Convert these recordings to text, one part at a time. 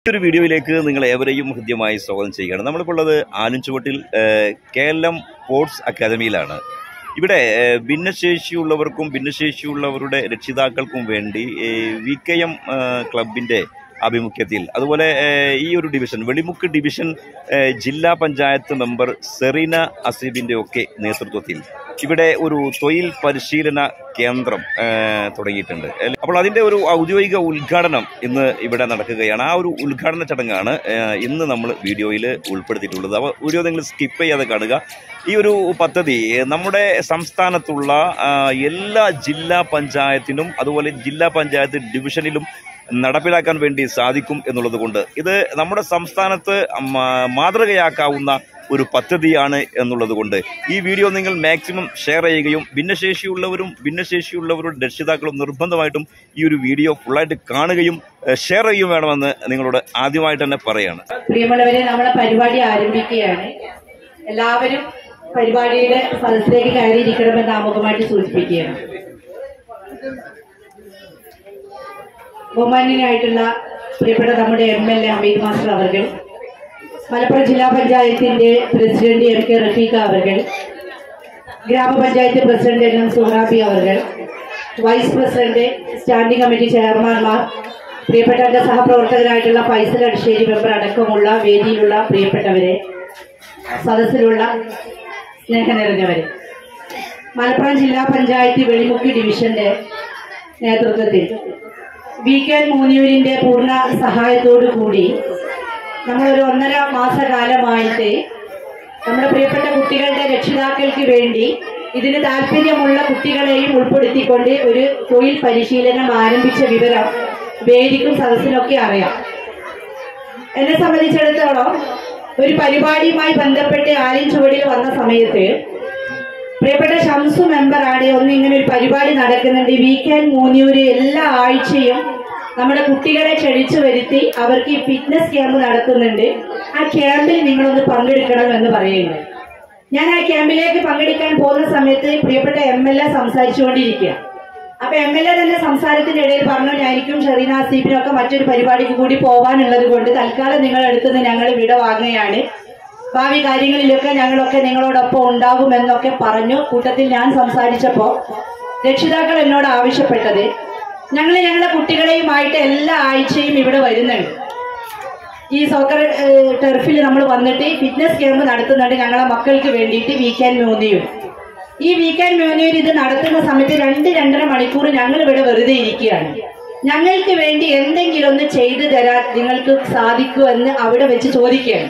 ഈ ഒരു വീഡിയോയിലേക്ക് നിങ്ങൾ ഏവരെയും ഹൃദ്യമായി സ്വാഗതം ചെയ്യുകയാണ് നമ്മളിപ്പോൾ ഉള്ളത് ആലുംചുവട്ടിൽ ഏഹ്, കേരളം സ്പോർട്സ് അക്കാദമിയിലാണ് ഇവിടെ ഏഹ്, ഭിന്നശേഷിയുള്ളവർക്കും ഭിന്നശേഷിയുള്ളവരുടെ രക്ഷിതാക്കൾക്കും വേണ്ടി ഏഹ്, വി കെ എം ഏഹ്, ക്ലബിൻ്റെ ആഭിമുഖ്യത്തിൽ അതുപോലെ ഏഹ്, ഈ ഒരു ഡിവിഷൻ വെളിമുക്ക് ഡിവിഷൻ ഏഹ്, ജില്ലാ പഞ്ചായത്ത് മെമ്പർ സെറീന അസീബിൻ്റെ ഒക്കെ നേതൃത്വത്തിൽ ഇവിടെ ഒരു തൊഴിൽ പരിശീലന കേന്ദ്രം ഏഹ്, തുടങ്ങിയിട്ടുണ്ട് അല്ല- അപ്പോൾ അതിൻ്റെ ഒരു ഔദ്യോഗിക ഉദ്ഘാടനം ഇന്ന് ഇവിടെ നടക്കുകയാണ് ആ ഒരു ഉദ്ഘാടന ചടങ്ങാണ് ഏഹ്, ഇന്ന് നമ്മൾ വീഡിയോയിൽ ഉൾപ്പെടുത്തിയിട്ടുള്ളത് അപ്പോൾ വീഡിയോ നിങ്ങൾ സ്കിപ്പ് ചെയ്യാതെ കാണുക ഈ ഒരു പദ്ധതി നമ്മുടെ സംസ്ഥാനത്തുള്ള ആ, എല്ലാ ജില്ലാ പഞ്ചായത്തിനും അതുപോലെ ജില്ലാ പഞ്ചായത്ത് ഡിവിഷനിലും നടപ്പിലാക്കാൻ വേണ്ടി സാധിക്കും എന്നുള്ളത് കൊണ്ട് ഇത് നമ്മുടെ സംസ്ഥാനത്ത് മാ- മാതൃകയാക്കാവുന്ന ഒരു പദ്ധതിയാണ് എന്നുള്ളത് കൊണ്ട് ഈ വീഡിയോ നിങ്ങൾ മാക്സിമം ഷെയർ ചെയ്യുകയും ഭിന്നശേഷിയുള്ളവരും ഭിന്നശേഷിയുള്ളവരുടെ രക്ഷിതാക്കളും നിർബന്ധമായിട്ടും ഈ ഒരു വീഡിയോ ഫുള്ളായിട്ട് കാണുകയും ഏഹ്, ഷെയർ ചെയ്യുകയും വേണമെന്ന് നിങ്ങളോട് ആദ്യമായിട്ട് തന്നെ പറയാണ് പ്രിയമുള്ളവരെ നമ്മുടെ പരിപാടി ആരംഭിക്കുകയാണ് എല്ലാവരും പരിപാടിയുടെ സദസ്സിലേക്ക് കയറിയിരിക്കണമെന്ന് ആമുഖമായിട്ട് സൂചിപ്പിക്കുകയാണ് ബഹുമാന്യനായിട്ടുള്ള പ്രിയപ്പെട്ട നമ്മുടെ M L A Hameed master അവർകൾ മലപ്പുറം ജില്ലാ പഞ്ചായത്തിന്റെ പ്രസിഡന്റ് എം കെ റഫീഖ അവർകൾ ഗ്രാമപഞ്ചായത്ത് പ്രസിഡന്റ് എൻ എം സുഹറാബി അവർകൾ വൈസ് പ്രസിഡന്റ് സ്റ്റാൻഡിംഗ് കമ്മിറ്റി ചെയർമാൻമാർ പ്രിയപ്പെട്ട എന്റെ സഹപ്രവർത്തകരായിട്ടുള്ള ഫൈസൽ അടിശ്ശേരി മെമ്പർ അടക്കമുള്ള വേദിയിലുള്ള പ്രിയപ്പെട്ടവരെ സദസ്സിലുള്ള സ്നേഹ നിറഞ്ഞവരെ മലപ്പുറം ജില്ലാ പഞ്ചായത്ത് വെളിമുക്ക് ഡിവിഷന്റെ നേതൃത്വത്തിൽ വി കെ മൂന്നിയൂരിന്റെ പൂർണ്ണ സഹായത്തോടു കൂടി നമ്മളൊരു ഒന്നര മാസകാലമായിട്ട് നമ്മുടെ പ്രിയപ്പെട്ട കുട്ടികളുടെ രക്ഷിതാക്കൾക്ക് വേണ്ടി ഇതിന് താല്പര്യമുള്ള കുട്ടികളെയും ഉൾപ്പെടുത്തിക്കൊണ്ട് ഒരു തൊഴിൽ പരിശീലനം ആരംഭിച്ച വിവരം വേദിക്കും സദസ്സിനൊക്കെ അറിയാം എന്നെ സംബന്ധിച്ചിടത്തോളം ഒരു പരിപാടിയുമായി ബന്ധപ്പെട്ട് ആലിൻ ചുവടിൽ വന്ന സമയത്ത് പ്രിയപ്പെട്ട ഷംസു മെമ്പറാണ് ഒന്ന് ഇങ്ങനെ ഒരു പരിപാടി നടക്കുന്നുണ്ട് വീക്കെൻഡ് മൂന്നിയൂര് എല്ലാ ആഴ്ചയും നമ്മുടെ കുട്ടികളെ ക്ഷണിച്ചു വരുത്തി അവർക്ക് ഈ ഫിറ്റ്നസ് ക്യാമ്പ് നടത്തുന്നുണ്ട് ആ ക്യാമ്പിൽ നിങ്ങളൊന്ന് പങ്കെടുക്കണം എന്ന് പറയുന്നത് ഞാൻ ആ ക്യാമ്പിലേക്ക് പങ്കെടുക്കാൻ പോകുന്ന സമയത്ത് പ്രിയപ്പെട്ട എം എൽ എ സംസാരിച്ചുകൊണ്ടിരിക്കുക അപ്പൊ എം എൽ എ തന്നെ സംസാരത്തിന്റെ ഇടയിൽ പറഞ്ഞു ഞാൻ എനിക്കും ഷെറീന സീബിനും ഒക്കെ മറ്റൊരു പരിപാടിക്ക് കൂടി പോകാനുള്ളത് കൊണ്ട് തൽക്കാലം നിങ്ങളുടെ അടുത്ത് നിന്ന് ഞങ്ങൾ വിട വാങ്ങുകയാണ് ഭാവി കാര്യങ്ങളിലൊക്കെ ഞങ്ങളൊക്കെ നിങ്ങളോടൊപ്പം ഉണ്ടാകുമെന്നൊക്കെ പറഞ്ഞു കൂട്ടത്തിൽ ഞാൻ സംസാരിച്ചപ്പോ രക്ഷിതാക്കൾ എന്നോട് ആവശ്യപ്പെട്ടത് ഞങ്ങൾ ഞങ്ങളുടെ കുട്ടികളെയുമായിട്ട് എല്ലാ ആഴ്ചയും ഇവിടെ വരുന്നുണ്ട് ഈ സോക്കർ ടെർഫിൽ നമ്മൾ വന്നിട്ട് ഫിറ്റ്നസ് ക്യാമ്പ് നടത്തുന്നുണ്ട് ഞങ്ങളെ മക്കൾക്ക് വേണ്ടിയിട്ട് വീക്കെൻഡ് മ്യൂന്നിയൂർ ഈ വീക്കെൻഡ് മ്യൂന്നിയൂർ ഇത് നടത്തുന്ന സമയത്ത് രണ്ട് രണ്ടര മണിക്കൂർ ഞങ്ങൾ ഇവിടെ വെറുതെ ഇരിക്കുകയാണ് ഞങ്ങൾക്ക് വേണ്ടി എന്തെങ്കിലും ഒന്ന് ചെയ്തു തരാൻ നിങ്ങൾക്ക് സാധിക്കുമെന്ന് അവിടെ വെച്ച് ചോദിക്കുകയാണ്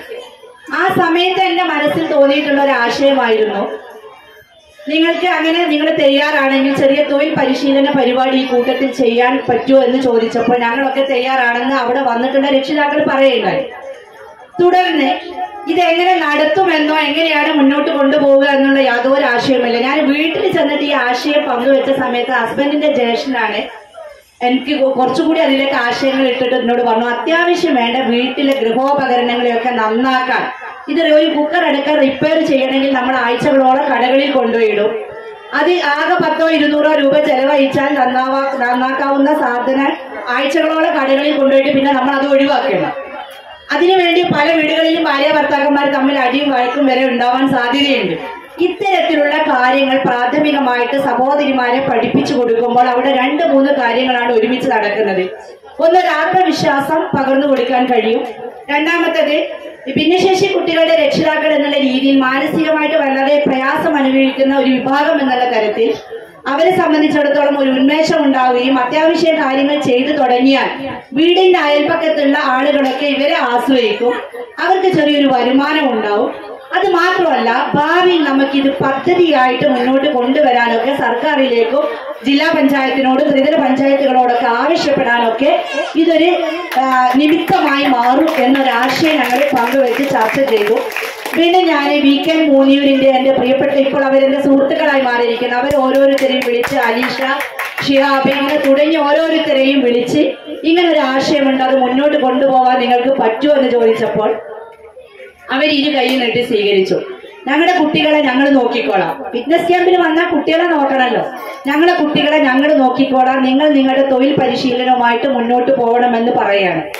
ആ സമയത്ത് എന്റെ മനസ്സിൽ തോന്നിയിട്ടുള്ള ഒരു ആശയമായിരുന്നു നിങ്ങൾക്ക് അങ്ങനെ നിങ്ങൾ തയ്യാറാണെങ്കിൽ ചെറിയ തൊഴിൽ പരിശീലന പരിപാടി ഈ കൂട്ടത്തിൽ ചെയ്യാൻ പറ്റുമോ എന്ന് ചോദിച്ചപ്പോൾ ഞങ്ങളൊക്കെ തയ്യാറാണെന്ന് അവിടെ വന്നിട്ടുള്ള രക്ഷിതാക്കൾ പറയുണ്ടായി തുടർന്ന് ഇത് എങ്ങനെ നടത്തുമെന്നോ എങ്ങനെയാണ് മുന്നോട്ട് കൊണ്ടുപോവുക എന്നുള്ള യാതൊരു ആശയമില്ല ഞാൻ വീട്ടിൽ ചെന്നിട്ട് ഈ ആശയം പങ്കുവെച്ച സമയത്ത് ഹസ്ബൻഡിന്റെ ജ്യേഷ്ഠനാണ് എനിക്ക് കൊ- കുറച്ചുകൂടി അതിലേക്ക് ആശയങ്ങൾ ഇട്ടിട്ട് എന്നോട് പറഞ്ഞു അത്യാവശ്യം വേണ്ട വീട്ടിലെ ഗൃഹോപകരണങ്ങളെയൊക്കെ നന്നാക്കാൻ ഇത് ഒരു കുക്കർ അടക്കം റിപ്പയർ ചെയ്യണമെങ്കിൽ നമ്മൾ ആഴ്ചകളോളം കടകളിൽ കൊണ്ടുപോയിടും അത് ആകെ പത്തോ ഇരുന്നൂറോ രൂപ ചെലവഴിച്ചാൽ നന്നാവാ നന്നാക്കാവുന്ന സാധനം ആഴ്ചകളോളം കടകളിൽ കൊണ്ടുപോയിട്ട് പിന്നെ നമ്മൾ അത് ഒഴിവാക്കണം അതിനുവേണ്ടി പല വീടുകളിലും ഭാര്യ ഭർത്താക്കന്മാർ തമ്മിൽ അടിയും വഴക്കും വരെ ഉണ്ടാവാൻ സാധ്യതയുണ്ട് ഇത്തരത്തിലുള്ള കാര്യങ്ങൾ പ്രാഥമികമായിട്ട് സഹോദരിമാരെ പഠിപ്പിച്ചു കൊടുക്കുമ്പോൾ അവിടെ രണ്ട് മൂന്ന് കാര്യങ്ങളാണ് ഒരുമിച്ച് നടക്കുന്നത് ഒന്ന് ഒരു ആത്മവിശ്വാസം പകർന്നു കൊടുക്കാൻ കഴിയും രണ്ടാമത്തത് ഭിന്നശേഷി കുട്ടികളുടെ രക്ഷിതാക്കൾ എന്നുള്ള രീതിയിൽ മാനസികമായിട്ട് വളരെ പ്രയാസം അനുഭവിക്കുന്ന ഒരു വിഭാഗം എന്നുള്ള തരത്തിൽ അവരെ സംബന്ധിച്ചിടത്തോളം ഒരു ഉന്മേഷം ഉണ്ടാവുകയും അത്യാവശ്യ കാര്യങ്ങൾ ചെയ്തു തുടങ്ങിയാൽ വീടിന്റെ അയൽപ്പക്കത്തുള്ള ആളുകളൊക്കെ ഇവരെ ആശ്രയിക്കും അവർക്ക് ചെറിയൊരു വരുമാനം ഉണ്ടാവും അത് മാത്രമല്ല ഭാവിയിൽ നമുക്കിത് പദ്ധതിയായിട്ട് മുന്നോട്ട് കൊണ്ടുവരാനൊക്കെ സർക്കാരിലേക്കും ജില്ലാ പഞ്ചായത്തിനോടും ത്രിതല പഞ്ചായത്തുകളോടൊക്കെ ആവശ്യപ്പെടാനൊക്കെ ഇതൊരു ആ, നിമിത്തമായി മാറും എന്നൊരാശയം ഞങ്ങൾ പങ്കുവെച്ച് ചർച്ച ചെയ്തു വീണ്ടും ഞാൻ വീക്കെൻഡ് മൂന്നിയൂരിന്റെ എന്റെ പ്രിയപ്പെട്ട ഇപ്പോൾ അവരെന്റെ സുഹൃത്തുക്കളായി മാറിയിരിക്കുന്നു അവർ ഓരോരുത്തരെയും വിളിച്ച് അലീഷ ഷിഹാബ് ഇങ്ങനെ തുടങ്ങി ഓരോരുത്തരെയും വിളിച്ച് ഇങ്ങനെ ഒരു ആശയമുണ്ട് അത് മുന്നോട്ട് കൊണ്ടുപോകാൻ നിങ്ങൾക്ക് പറ്റുമോ എന്ന് ചോദിച്ചപ്പോൾ അവർ ഇരു കൈ നീട്ടി സ്വീകരിച്ചു ഞങ്ങളുടെ കുട്ടികളെ ഞങ്ങൾ നോക്കിക്കോളാം ഫിറ്റ്നസ് ക്യാമ്പിന് വന്നാൽ കുട്ടികളെ നോക്കണമല്ലോ ഞങ്ങളുടെ കുട്ടികളെ ഞങ്ങൾ നോക്കിക്കോളാം നിങ്ങൾ നിങ്ങളുടെ തൊഴിൽ പരിശീലനവുമായിട്ട് മുന്നോട്ട് പോകണമെന്ന് പറയാണ്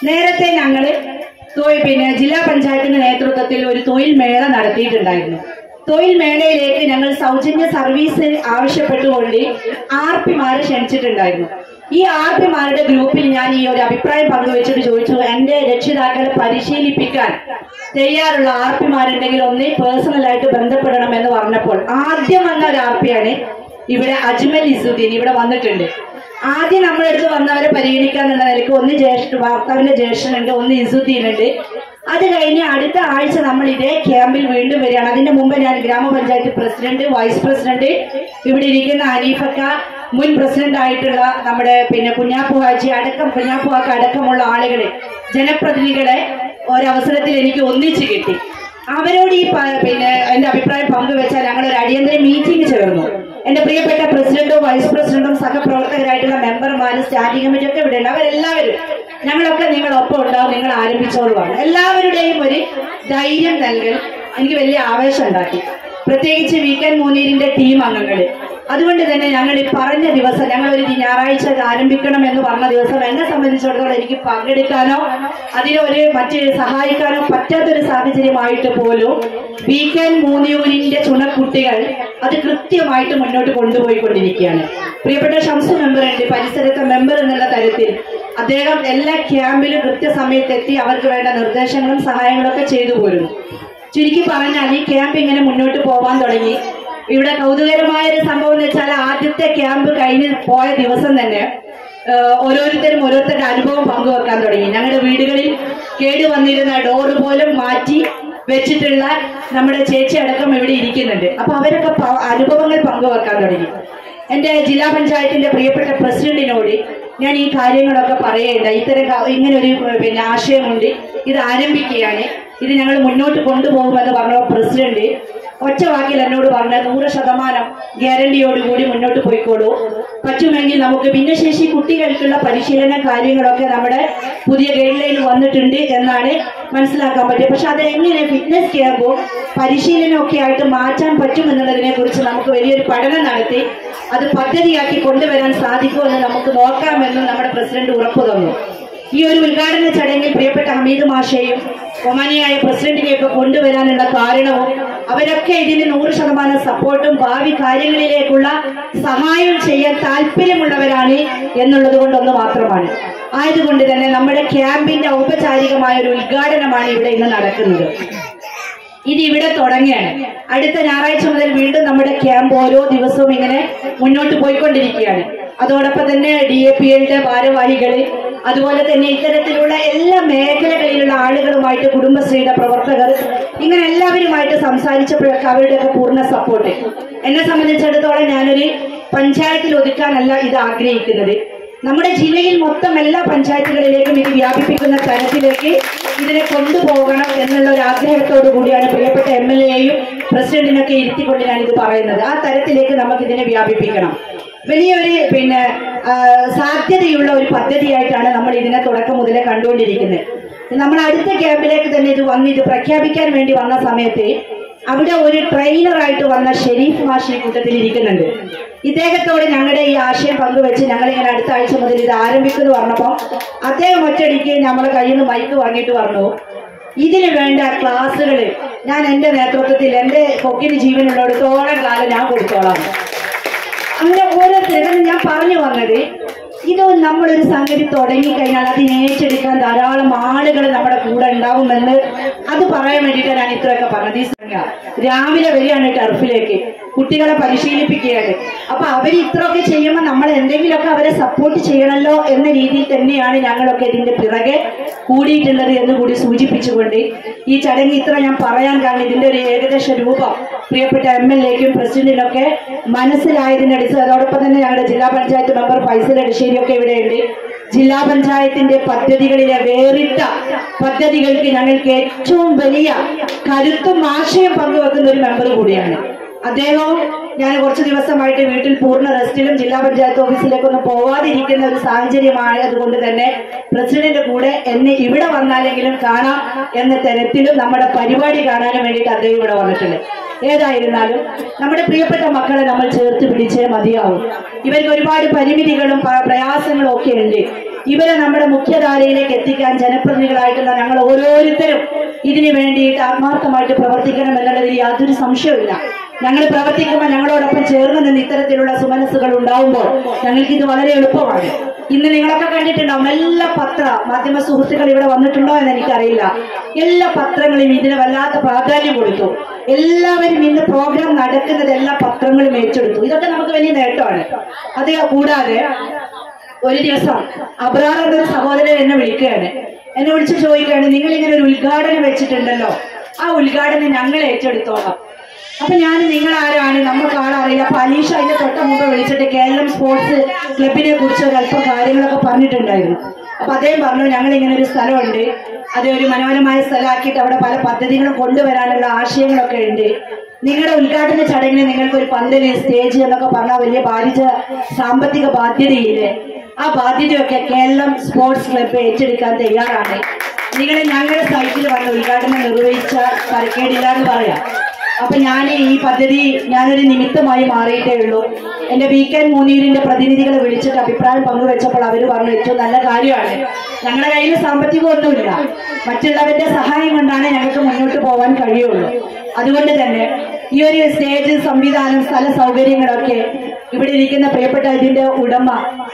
നേരത്തെ ഞങ്ങൾ പിന്നെ ജില്ലാ പഞ്ചായത്തിന്റെ നേതൃത്വത്തിൽ ഒരു തൊഴിൽ മേള നടത്തിയിട്ടുണ്ടായിരുന്നു തൊഴിൽ മേളയിലേക്ക് ഞങ്ങൾ സൗജന്യ സർവീസ് ആവശ്യപ്പെട്ടുകൊണ്ട് ആർ പിമാരെ ക്ഷണിച്ചിട്ടുണ്ടായിരുന്നു ഈ ആർ പിമാരുടെ ഗ്രൂപ്പിൽ ഞാൻ ഈ ഒരു അഭിപ്രായം പങ്കുവെച്ചിട്ട് ചോദിച്ചു എന്റെ രക്ഷിതാക്കളെ പരിശീലിപ്പിക്കാൻ തയ്യാറുള്ള ആർ പിമാരുണ്ടെങ്കിൽ ഒന്നേ പേഴ്സണലായിട്ട് ബന്ധപ്പെടണം എന്ന് പറഞ്ഞപ്പോൾ ആദ്യം വന്ന ഒരു ആർ പിയാണ് ഇവിടെ അജ്മൽ ഇസുദ്ദീൻ ഇവിടെ വന്നിട്ടുണ്ട് ആദ്യം നമ്മുടെ അടുത്ത് വന്നവരെ പരിഗണിക്കാന്നുള്ള നിലയ്ക്ക് ഒന്ന് ജ്യേഷ്ഠ ഭർത്താവിന്റെ ജ്യേഷ്ഠനുണ്ട് ഒന്ന് ഇസുദ്ദീൻ ഉണ്ട് അത് കഴിഞ്ഞ് അടുത്ത ആഴ്ച നമ്മൾ ഇതേ ക്യാമ്പിൽ വീണ്ടും വരികയാണ് അതിന്റെ മുമ്പ് ഞാൻ ഗ്രാമപഞ്ചായത്ത് പ്രസിഡന്റ് വൈസ് പ്രസിഡന്റ് ഇവിടെ ഇരിക്കുന്ന അനീഫക്ക മുൻ പ്രസിഡന്റ് ആയിട്ടുള്ള നമ്മുടെ പിന്നെ കുഞ്ഞാപ്പു ഹാജി അടക്കം കുഞ്ഞാപ്പുവാക്ക അടക്കമുള്ള ആളുകളെ ജനപ്രതിനിധികളെ ഒരവസരത്തിൽ എനിക്ക് ഒന്നിച്ച് കിട്ടി അവരോട് ഈ പ- പിന്നെ എന്റെ അഭിപ്രായം പങ്കുവെച്ചാൽ ഞങ്ങൾ ഒരു അടിയന്തര മീറ്റിംഗ് ചേർന്നു എന്റെ പ്രിയപ്പെട്ട പ്രസിഡന്റും വൈസ് പ്രസിഡന്റും സഹപ്രവർത്തകരായിട്ടുള്ള മെമ്പർമാരും സ്റ്റാൻഡിംഗ് കമ്മിറ്റി ഒക്കെ ഇവിടെ ഉണ്ട് അവരെല്ലാവരും ഞങ്ങളൊക്കെ നിങ്ങളൊപ്പം ഉണ്ടാവും നിങ്ങൾ ആരംഭിച്ചോളുമാണ് എല്ലാവരുടെയും ഒരു ധൈര്യം നൽകൽ എനിക്ക് വലിയ ആവേശം ഉണ്ടാക്കി പ്രത്യേകിച്ച് വീക്കെൻഡ് മൂന്നീരിന്റെ ടീം അംഗങ്ങള് അതുകൊണ്ട് തന്നെ ഞങ്ങൾ ഈ പറഞ്ഞ ദിവസം ഞങ്ങൾ ഒരു ഞായറാഴ്ച ഇത് ആരംഭിക്കണം എന്ന് പറഞ്ഞ ദിവസം എന്നെ സംബന്ധിച്ചിടത്തോളം എനിക്ക് പങ്കെടുക്കാനോ അതിനൊരു മറ്റ് സഹായിക്കാനോ പറ്റാത്തൊരു സാഹചര്യമായിട്ട് പോലും വീക്കെൻഡ് മൂന്നിയൂരിന്റെ ചുണക്കുട്ടികൾ അത് കൃത്യമായിട്ട് മുന്നോട്ട് കൊണ്ടുപോയിക്കൊണ്ടിരിക്കുകയാണ് പ്രിയപ്പെട്ട ഷംസു മെമ്പർ ഉണ്ട് പരിസരത്തെ മെമ്പർ എന്നുള്ള തരത്തിൽ അദ്ദേഹം എല്ലാ ക്യാമ്പിലും കൃത്യസമയത്ത് എത്തി അവർക്ക് വേണ്ട നിർദ്ദേശങ്ങളും സഹായങ്ങളും ഒക്കെ ചെയ്തു പോരുന്നു ചുരുക്കി പറഞ്ഞാൽ ഈ ക്യാമ്പ് ഇങ്ങനെ മുന്നോട്ട് പോകാൻ തുടങ്ങി ഇവിടെ കൗതുകരമായ ഒരു സംഭവം എന്ന് വെച്ചാൽ ആദ്യത്തെ ക്യാമ്പ് കഴിഞ്ഞ് പോയ ദിവസം തന്നെ ഏഹ്, ഓരോരുത്തരും ഓരോരുത്തരുടെ അനുഭവം പങ്കുവെക്കാൻ തുടങ്ങി ഞങ്ങളുടെ വീടുകളിൽ കേട് വന്നിരുന്ന ഡോറ് പോലും മാറ്റി വെച്ചിട്ടുള്ള നമ്മുടെ ചേച്ചി അടക്കം ഇവിടെ ഇരിക്കുന്നുണ്ട് അപ്പൊ അവരൊക്കെ പ- അനുഭവങ്ങൾ പങ്കുവെക്കാൻ തുടങ്ങി എന്റെ ജില്ലാ പഞ്ചായത്തിന്റെ പ്രിയപ്പെട്ട പ്രസിഡന്റിനോട് ഞാൻ ഈ കാര്യങ്ങളൊക്കെ പറയേണ്ട ഇത്തരം ക- ഇങ്ങനെ ഒരു ഏഹ്, പിന്നെ ആശയമുണ്ട് ഇത് ആരംഭിക്കുകയാണ് ഇത് ഞങ്ങൾ മുന്നോട്ട് കൊണ്ടുപോകുമെന്ന് പറഞ്ഞ പ്രസിഡന്റ് ഒറ്റ വാക്കിൽ എന്നോട് പറഞ്ഞ നൂറ് ശതമാനം ഗ്യാരണ്ടിയോടുകൂടി മുന്നോട്ട് പോയിക്കോളൂ പറ്റുമെങ്കിൽ നമുക്ക് ഭിന്നശേഷി കുട്ടികൾക്കുള്ള പരിശീലന കാര്യങ്ങളൊക്കെ നമ്മുടെ പുതിയ ഗൈഡ് ലൈൻ വന്നിട്ടുണ്ട് എന്നാണ് മനസ്സിലാക്കാൻ പറ്റിയത് പക്ഷെ അത് എങ്ങനെ ഫിറ്റ്നസ് ക്യാമ്പോ പരിശീലനമൊക്കെ ആയിട്ട് മാറ്റാൻ പറ്റും എന്നുള്ളതിനെ കുറിച്ച് നമുക്ക് വലിയൊരു പഠനം നടത്തി അത് പദ്ധതിയാക്കി കൊണ്ടുവരാൻ സാധിക്കുമെന്ന് നമുക്ക് നോക്കാമെന്ന് നമ്മുടെ പ്രസിഡന്റ് ഉറപ്പു തന്നു ഈ ഒരു ഉദ്ഘാടന ചടങ്ങിൽ പ്രിയപ്പെട്ട ഹമീദ് മാഷയും ഒമാനിയായ പ്രസിഡന്റിനെയൊക്കെ കൊണ്ടുവരാനുള്ള കാരണവും അവരൊക്കെ ഇതിന് നൂറ് ശതമാനം സപ്പോർട്ടും ഭാവി കാര്യങ്ങളിലേക്കുള്ള സഹായം ചെയ്യാൻ താല്പര്യമുള്ളവരാണ് എന്നുള്ളത് കൊണ്ടൊന്ന് മാത്രമാണ് ആയതുകൊണ്ട് തന്നെ നമ്മുടെ ക്യാമ്പിന്റെ ഔപചാരികമായ ഒരു ഉദ്ഘാടനമാണ് ഇവിടെ ഇന്ന് നടക്കുന്നത് ഇത് ഇവിടെ തുടങ്ങുകയാണ് അടുത്ത ഞായറാഴ്ച മുതൽ വീണ്ടും നമ്മുടെ ക്യാമ്പ് ഓരോ ദിവസവും ഇങ്ങനെ മുന്നോട്ട് പോയിക്കൊണ്ടിരിക്കുകയാണ് അതോടൊപ്പം തന്നെ ഡി എ പി എല്ലിന്റെ ഭാരവാഹികള് അതുപോലെ തന്നെ ഇത്തരത്തിലുള്ള എല്ലാ മേഖലകളിലുള്ള ആളുകളുമായിട്ട് കുടുംബശ്രീയുടെ പ്രവർത്തകർ ഇങ്ങനെ എല്ലാവരുമായിട്ട് സംസാരിച്ചപ്പോഴൊക്കെ അവരുടെയൊക്കെ പൂർണ്ണ സപ്പോർട്ട് എന്നെ സംബന്ധിച്ചിടത്തോളം ഞാനൊരു പഞ്ചായത്തിൽ ഒതുക്കാനല്ല ഇത് ആഗ്രഹിക്കുന്നത് നമ്മുടെ ജില്ലയിൽ മൊത്തം എല്ലാ പഞ്ചായത്തുകളിലേക്കും ഇത് വ്യാപിപ്പിക്കുന്ന തരത്തിലേക്ക് ഇതിനെ കൊണ്ടുപോകണം എന്നുള്ള ഒരു ആഗ്രഹത്തോടു കൂടിയാണ് പ്രിയപ്പെട്ട എം എൽ എയും പ്രസിഡന്റിനൊക്കെ ഇരുത്തിക്കൊണ്ട് ഞാൻ ഇത് പറയുന്നത് ആ തരത്തിലേക്ക് നമുക്ക് ഇതിനെ വ്യാപിപ്പിക്കണം വലിയൊരു പിന്നെ ആ, സാധ്യതയുള്ള ഒരു പദ്ധതിയായിട്ടാണ് നമ്മൾ ഇതിനെ തുടക്കം മുതലേ കണ്ടുകൊണ്ടിരിക്കുന്നത് നമ്മൾ അടുത്ത ക്യാമ്പിലേക്ക് തന്നെ ഇത് വന്ന് ഇത് പ്രഖ്യാപിക്കാൻ വേണ്ടി വന്ന സമയത്ത് അവിടെ ഒരു ട്രെയിനറായിട്ട് വന്ന ഷെരീഫ് മാഷി ഈ കൂട്ടത്തിൽ ഇരിക്കുന്നുണ്ട് ഇദ്ദേഹത്തോട് ഞങ്ങളുടെ ഈ ആശയം പങ്കുവെച്ച് ഞങ്ങൾ ഇങ്ങനെ അടുത്ത ആഴ്ച മുതൽ ഇത് ആരംഭിക്കുന്നു പറഞ്ഞപ്പോൾ അദ്ദേഹം ഒറ്റയടിക്ക് നമ്മളെ കയ്യിൽ നിന്ന് മൈക്ക് വാങ്ങിയിട്ട് പറഞ്ഞു ഇതിന് വേണ്ട ക്ലാസ്സുകൾ ഞാൻ എൻ്റെ നേതൃത്വത്തിൽ എൻ്റെ കൊക്കിന് ജീവനുള്ളിടത്തോളം കാലം ഞാൻ കൊടുത്തോളാം അങ്ങനെ ഓരോരുത്തരും ഞാൻ പറഞ്ഞു വന്നത് ഇത് നമ്മളൊരു സംഗതി തുടങ്ങിക്കഴിഞ്ഞാൽ അതിനെ ഏറ്റെടുക്കാൻ ധാരാളം ആളുകൾ നമ്മുടെ കൂടെ ഉണ്ടാവുമെന്ന് അത് പറയാൻ വേണ്ടിയിട്ടാണ് ഞാൻ ഇത്രയൊക്കെ പറഞ്ഞത് ഈ സംഘ രാവിലെ വരികയാണ് ടർഫിലേക്ക് കുട്ടികളെ പരിശീലിപ്പിക്കുകയാണ് അപ്പൊ അവർ ഇത്രയൊക്കെ ചെയ്യുമ്പോൾ നമ്മൾ എന്തെങ്കിലുമൊക്കെ അവരെ സപ്പോർട്ട് ചെയ്യണമല്ലോ എന്ന രീതിയിൽ തന്നെയാണ് ഞങ്ങളൊക്കെ ഇതിന്റെ പിറകെ കൂടിയിട്ടുള്ളത് എന്ന് കൂടി സൂചിപ്പിച്ചുകൊണ്ട് ഈ ചടങ്ങ് ഇത്ര ഞാൻ പറയാൻ കാരണം ഇതിന്റെ ഒരു ഏകദേശ രൂപം പ്രിയപ്പെട്ട എം എൽ എക്കും പ്രസിഡന്റിനൊക്കെ മനസ്സിലായതിന്റെ അടിസ്ഥാനം അതോടൊപ്പം തന്നെ ഞങ്ങളുടെ ജില്ലാ പഞ്ചായത്ത് മെമ്പർ ഫൈസൽ അടിശ്ശേരി ഒക്കെ ഇവിടെയുണ്ട് ജില്ലാ പഞ്ചായത്തിന്റെ പദ്ധതികളിലെ വേറിട്ട പദ്ധതികൾക്ക് ഞങ്ങൾക്ക് ഏറ്റവും വലിയ കരുത്തും ആശയം പങ്കുവെക്കുന്ന ഒരു മെമ്പർ കൂടിയാണ് അദ്ദേഹവും ഞാൻ കുറച്ച് ദിവസമായിട്ട് വീട്ടിൽ പൂർണ്ണ റെസ്റ്റിലും ജില്ലാ പഞ്ചായത്ത് ഓഫീസിലേക്കൊന്നും പോവാതിരിക്കുന്ന ഒരു സാഹചര്യമായതുകൊണ്ട് തന്നെ പ്രസിഡന്റ് കൂടെ എന്നെ ഇവിടെ വന്നാലെങ്കിലും കാണാം എന്ന തരത്തിലും നമ്മുടെ പരിപാടി കാണാനും വേണ്ടിയിട്ട് അദ്ദേഹം ഇവിടെ വന്നിട്ടുണ്ട് ഏതായിരുന്നാലും നമ്മുടെ പ്രിയപ്പെട്ട മക്കളെ നമ്മൾ ചേർത്ത് പിടിച്ചേ മതിയാവും ഇവർക്ക് ഒരുപാട് പരിമിതികളും പ- പ്രയാസങ്ങളും ഒക്കെ ഉണ്ട് ഇവരെ നമ്മുടെ മുഖ്യധാരയിലേക്ക് എത്തിക്കാൻ ജനപ്രതിനിധികളായിട്ടുള്ള ഞങ്ങൾ ഓരോരുത്തരും ഇതിനു വേണ്ടിയിട്ട് ആത്മാർത്ഥമായിട്ട് പ്രവർത്തിക്കണം എന്നുള്ളതിൽ യാതൊരു സംശയവുമില്ല ഞങ്ങൾ പ്രവർത്തിക്കുമ്പോൾ ഞങ്ങളോടൊപ്പം ചേർന്ന് നിന്ന് ഇത്തരത്തിലുള്ള സുമനസ്സുകൾ ഉണ്ടാവുമ്പോൾ ഞങ്ങൾക്ക് ഇത് വളരെ എളുപ്പമാണ് ഇന്ന് നിങ്ങളൊക്കെ കണ്ടിട്ടുണ്ടാവും എല്ലാ പത്ര മാധ്യമ സുഹൃത്തുക്കൾ ഇവിടെ വന്നിട്ടുണ്ടോ എന്ന് എനിക്കറിയില്ല എല്ലാ പത്രങ്ങളും ഇതിന് വല്ലാത്ത പ്രാധാന്യം കൊടുത്തു എല്ലാവരും ഇന്ന് പ്രോഗ്രാം നടക്കുന്നത് എല്ലാ പത്രങ്ങളും ഏറ്റെടുത്തു ഇതൊക്കെ നമുക്ക് വലിയ നേട്ടമാണ് അത് കൂടാതെ ഒരു ദിവസം അബ്രാർ എന്നൊരു സഹോദരൻ എന്നെ വിളിക്കുകയാണ് എന്നെ വിളിച്ച് ചോദിക്കുകയാണ് നിങ്ങൾ ഇങ്ങനെ ഒരു ഉദ്ഘാടനം വെച്ചിട്ടുണ്ടല്ലോ ആ ഉദ്ഘാടനം ഞങ്ങൾ ഏറ്റെടുത്തോളാം അപ്പൊ ഞാൻ നിങ്ങൾ ആരാണ് നമുക്ക് ആളറിയില്ല അപ്പൊ അലീഷ അതിന്റെ തൊട്ട മുമ്പ് വിളിച്ചിട്ട് കേരളം സ്പോർട്സ് ക്ലബിനെ കുറിച്ച് ഒരു അല്പം കാര്യങ്ങളൊക്കെ പറഞ്ഞിട്ടുണ്ടായിരുന്നു അപ്പൊ അദ്ദേഹം പറഞ്ഞു ഞങ്ങൾ ഇങ്ങനെ ഒരു സ്ഥലമുണ്ട് അത് ഒരു മനോഹരമായ സ്ഥലമാക്കിയിട്ട് അവിടെ പല പദ്ധതികളും കൊണ്ടുവരാനുള്ള ആശയങ്ങളൊക്കെ ഉണ്ട് നിങ്ങളുടെ ഉദ്ഘാടന ചടങ്ങിന് നിങ്ങൾക്ക് ഒരു പന്തല് സ്റ്റേജ് എന്നൊക്കെ പറഞ്ഞാൽ വലിയ ബാധിച്ച സാമ്പത്തിക ബാധ്യതയില്ലേ ആ ബാധ്യതയൊക്കെ കേരളം സ്പോർട്സ് ക്ലബ്ബ് ഏറ്റെടുക്കാൻ തയ്യാറാണ് നിങ്ങൾ ഞങ്ങളുടെ സൈറ്റിൽ വന്ന് ഉദ്ഘാടനം നിർവഹിച്ച തരക്കേടില്ല എന്ന് പറയാം അപ്പൊ ഞാൻ ഈ പദ്ധതി ഞാനൊരു നിമിത്തമായി മാറിയിട്ടേ ഉള്ളൂ എന്റെ വീക്കെൻഡ് മൂന്നീരിന്റെ പ്രതിനിധികളെ വിളിച്ചിട്ട് അഭിപ്രായം പങ്കുവെച്ചപ്പോൾ അവർ പറഞ്ഞു ഏറ്റവും നല്ല കാര്യമാണ് ഞങ്ങളുടെ കയ്യിൽ സാമ്പത്തികമൊന്നുമില്ല മറ്റുള്ളവരുടെ സഹായം കൊണ്ടാണ് ഞങ്ങൾക്ക് മുന്നോട്ട് പോകാൻ കഴിയുള്ളൂ അതുകൊണ്ട് തന്നെ ഈ ഒരു സ്റ്റേജ് സംവിധാനം സ്ഥല സൗകര്യങ്ങളൊക്കെ ഇവിടെ ഇരിക്കുന്ന പ്രിയപ്പെട്ട ഇതിന്റെ ഉടമ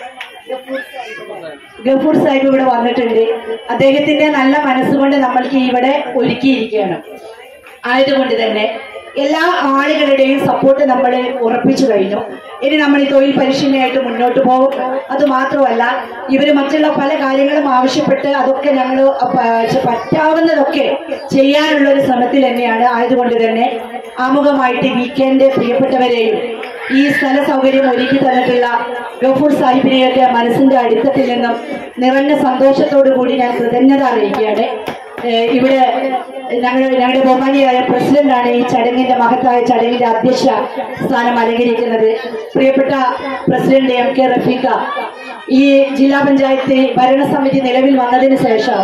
ഗഫൂർ സാഹിബ് ഇവിടെ വന്നിട്ടുണ്ട് അദ്ദേഹത്തിന്റെ നല്ല മനസ്സുകൊണ്ട് നമ്മൾക്ക് ഇവിടെ ഒരുക്കിയിരിക്കുകയാണ് ആയതുകൊണ്ട് തന്നെ എല്ലാ ആളുകളുടെയും സപ്പോർട്ട് നമ്മൾ ഉറപ്പിച്ചു കഴിഞ്ഞു ഇനി നമ്മൾ ഈ തൊഴിൽ പരിശീലനമായിട്ട് മുന്നോട്ട് പോകും അത് മാത്രമല്ല ഇവർ മറ്റുള്ള പല കാര്യങ്ങളും ആവശ്യപ്പെട്ട് അതൊക്കെ ഞങ്ങൾ പറ്റാവുന്നതൊക്കെ ചെയ്യാനുള്ള ഒരു ശ്രമത്തിൽ തന്നെയാണ് ആയതുകൊണ്ട് തന്നെ ആമുഖമായിട്ട് വീക്കെൻഡ് പ്രിയപ്പെട്ടവരെയും ഈ സ്ഥല സൗകര്യം ഒരുക്കി തന്നിട്ടുള്ള ഗഫൂർ സാഹിബിനെയൊക്കെ മനസ്സിന്റെ അടിത്തട്ടിൽ നിന്നും നിറഞ്ഞ സന്തോഷത്തോടു കൂടി ഞാൻ കൃതജ്ഞത അറിയിക്കുകയാണ് ഏഹ് ഇവിടെ ഞങ്ങൾ ഞങ്ങളുടെ ബഹുമാനിയായ പ്രസിഡന്റാണ് ഈ ചടങ്ങിന്റെ മഹത്തായ ചടങ്ങിന്റെ അധ്യക്ഷ സ്ഥാനം അലങ്കരിക്കുന്നത് പ്രിയപ്പെട്ട പ്രസിഡന്റ് എം കെ റഫീഖ ഈ ജില്ലാ പഞ്ചായത്ത് ഭരണസമിതി നിലവിൽ വന്നതിന് ശേഷം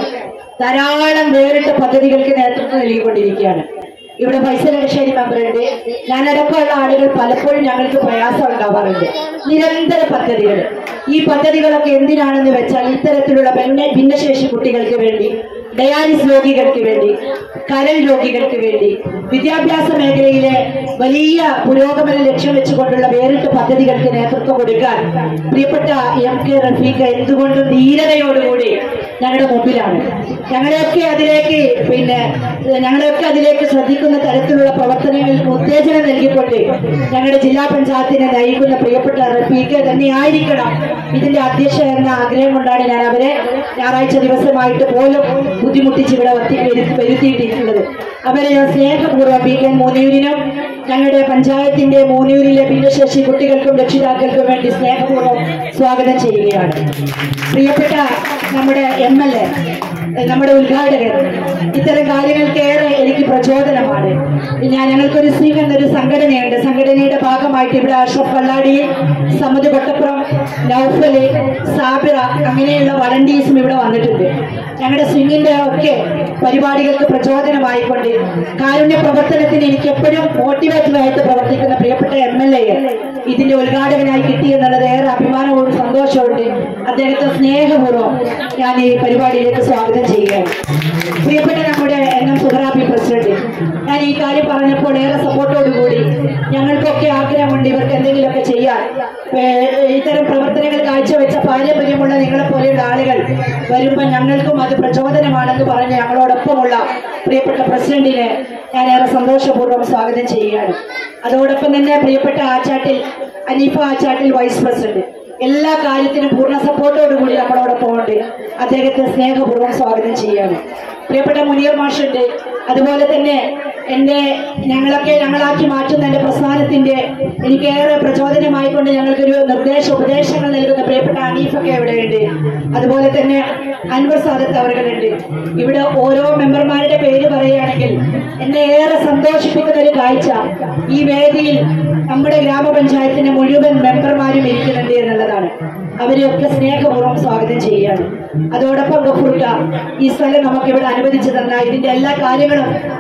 ധാരാളം വേറിട്ട പദ്ധതികൾക്ക് നേതൃത്വം നൽകിക്കൊണ്ടിരിക്കുകയാണ് ഇവിടെ ഫൈസലടശ്ശേരി മെമ്പറുണ്ട് ഞാനടക്കമുള്ള ആളുകൾ പലപ്പോഴും ഞങ്ങൾക്ക് പ്രയാസം ഉണ്ടാവാറുണ്ട് നിരന്തര പദ്ധതികൾ ഈ പദ്ധതികളൊക്കെ എന്തിനാണെന്ന് വെച്ചാൽ ഇത്തരത്തിലുള്ള ഭിന്ന ഭിന്നശേഷി കുട്ടികൾക്ക് വേണ്ടി ഡയാലിസ് രോഗികൾക്ക് വേണ്ടി കരൾ രോഗികൾക്ക് വേണ്ടി വിദ്യാഭ്യാസ മേഖലയിലെ വലിയ പുരോഗമനം ലക്ഷ്യം വെച്ചുകൊണ്ടുള്ള വേറിട്ട പദ്ധതികൾക്ക് നേതൃത്വം കൊടുക്കാൻ പ്രിയപ്പെട്ട എം കെ റഫീഖ എന്തുകൊണ്ടും ധീരതയോടുകൂടി ഞങ്ങളുടെ മുമ്പിലാണ് ഞങ്ങളെയൊക്കെ അതിലേക്ക് പിന്നെ ഞങ്ങളെയൊക്കെ അതിലേക്ക് ശ്രദ്ധിക്കുന്ന തരത്തിലുള്ള പ്രവർത്തനങ്ങൾക്ക് ഉത്തേജനം നൽകിക്കൊണ്ട് ഞങ്ങളുടെ ജില്ലാ പഞ്ചായത്തിനെ നയിക്കുന്ന പ്രിയപ്പെട്ട റഫീഖ് തന്നെയായിരിക്കണം ഇതിന്റെ അധ്യക്ഷ എന്ന ആഗ്രഹം കൊണ്ടാണ് ഞാൻ അവരെ ഞായറാഴ്ച ദിവസമായിട്ട് പോലും ബുദ്ധിമുട്ടിച്ച് ഇവിടെ വത്തി- വരു- വരുത്തിയിട്ടുള്ളത് അവരെ ഞാൻ സ്നേഹപൂർവ്വം പി കെ മൂന്നൂരിനും ഞങ്ങളുടെ പഞ്ചായത്തിന്റെ മൂന്നൂരിലെ ഭിന്നശേഷി കുട്ടികൾക്കും രക്ഷിതാക്കൾക്കും വേണ്ടി സ്നേഹപൂർവ്വം സ്വാഗതം ചെയ്യുകയാണ് പ്രിയപ്പെട്ട നമ്മുടെ എം എൽ എ നമ്മുടെ ഉദ്ഘാടകൻ ഇത്തരം കാര്യങ്ങൾക്കേറെ എനിക്ക് പ്രചോദനമാണ് ഞാൻ ഞങ്ങൾക്കൊരു സ്നേഹം എന്നൊരു സംഘടനയുണ്ട് സംഘടനയുടെ ഭാഗമായിട്ട് ഇവിടെ അഷ്റഫ് കല്ലാടി സമുദ്ര കൊട്ടപ്പുറം നൗഫല് സാബിറ അങ്ങനെയുള്ള വളണ്ടീഴ്സും ഇവിടെ വന്നിട്ടുണ്ട് ഞങ്ങളുടെ സ്വിങ്ങിന്റെ ഒക്കെ പരിപാടികൾക്ക് പ്രചോദനമായിക്കൊണ്ട് കാരുണ്യ പ്രവർത്തനത്തിന് എനിക്ക് എപ്പോഴും മോട്ടിവേറ്റീവ് ആയിട്ട് പ്രവർത്തിക്കുന്ന പ്രിയപ്പെട്ട എം എൽ എ ഇതിന്റെ ഉദ്ഘാടകനായി കിട്ടി എന്നുള്ളത് ഏറെ അഭിമാനവും സന്തോഷമുണ്ട് അദ്ദേഹത്തെ സ്നേഹപൂർവ്വം ഞാൻ ഈ പരിപാടിയിലേക്ക് സ്വാഗതം ചെയ്യുകയാണ് പ്രിയപ്പെട്ട നമ്മുടെ എൻ എം സുഹറാബി പ്രസിഡന്റ് ഞാൻ ഈ കാര്യം പറഞ്ഞപ്പോൾ ഏറെ സപ്പോർട്ടോടുകൂടി ഞങ്ങൾക്കൊക്കെ ആഗ്രഹമുണ്ട് ഇവർക്ക് എന്തെങ്കിലുമൊക്കെ ചെയ്യാൻ ഏഹ് ഇത്തരം പ്രവർത്തനങ്ങൾ കാഴ്ചവെച്ച പാരമ്പര്യമുള്ള നിങ്ങളെ പോലെയുള്ള ആളുകൾ വരുമ്പോൾ ഞങ്ങൾക്കും അത് പ്രചോദനമാണെന്ന് പറഞ്ഞ് ഞങ്ങളോടൊപ്പമുള്ള പ്രിയപ്പെട്ട പ്രസിഡന്റിനെ ഞാൻ ഏറെ സന്തോഷപൂർവ്വം സ്വാഗതം ചെയ്യുകയാണ് അതോടൊപ്പം തന്നെ പ്രിയപ്പെട്ട ആച്ചാട്ടിൽ അനീഫ ആച്ചാട്ടിൽ വൈസ് പ്രസിഡന്റ് എല്ലാ കാര്യത്തിനും പൂർണ്ണ സപ്പോർട്ടോടുകൂടി നമ്മളോടൊപ്പം ഉണ്ട് അദ്ദേഹത്തെ സ്നേഹപൂർവ്വം സ്വാഗതം ചെയ്യാണ് പ്രിയപ്പെട്ട മുനീർ മാഷുണ്ട് അതുപോലെ തന്നെ എൻ്റെ ഞങ്ങളൊക്കെ ഞങ്ങളാക്കി മാറ്റുന്ന എൻ്റെ പ്രസ്ഥാനത്തിന്റെ എനിക്കേറെ പ്രചോദനമായിക്കൊണ്ട് ഞങ്ങൾക്കൊരു നിർദ്ദേശ ഉപദേശങ്ങൾ നൽകുന്ന പ്രിയപ്പെട്ട അനീഫൊക്കെ ഇവിടെയുണ്ട് അതുപോലെ തന്നെ അൻവർ സാദത്ത് അവர்களுണ്ട് ഇവിടെ ഓരോ മെമ്പർമാരുടെ പേര് പറയുകയാണെങ്കിൽ എന്നെ ഏറെ സന്തോഷിപ്പിക്കുന്ന ഒരു കാഴ്ച ഈ വേദിയിൽ നമ്മുടെ ഗ്രാമപഞ്ചായത്തിന്റെ മുഴുവൻ മെമ്പർമാരും ഇരിക്കുന്നുണ്ട് എന്നുള്ളതാണ് അവരെയൊക്കെ സ്നേഹപൂർവ്വം സ്വാഗതം ചെയ്യുകയാണ് അതോടൊപ്പം ഗഫൂർക്ക ഈ സ്ഥലം നമുക്ക് ഇവിടെ അനുവദിച്ചു തന്ന ഇതിന്റെ എല്ലാ കാര്യങ്ങളും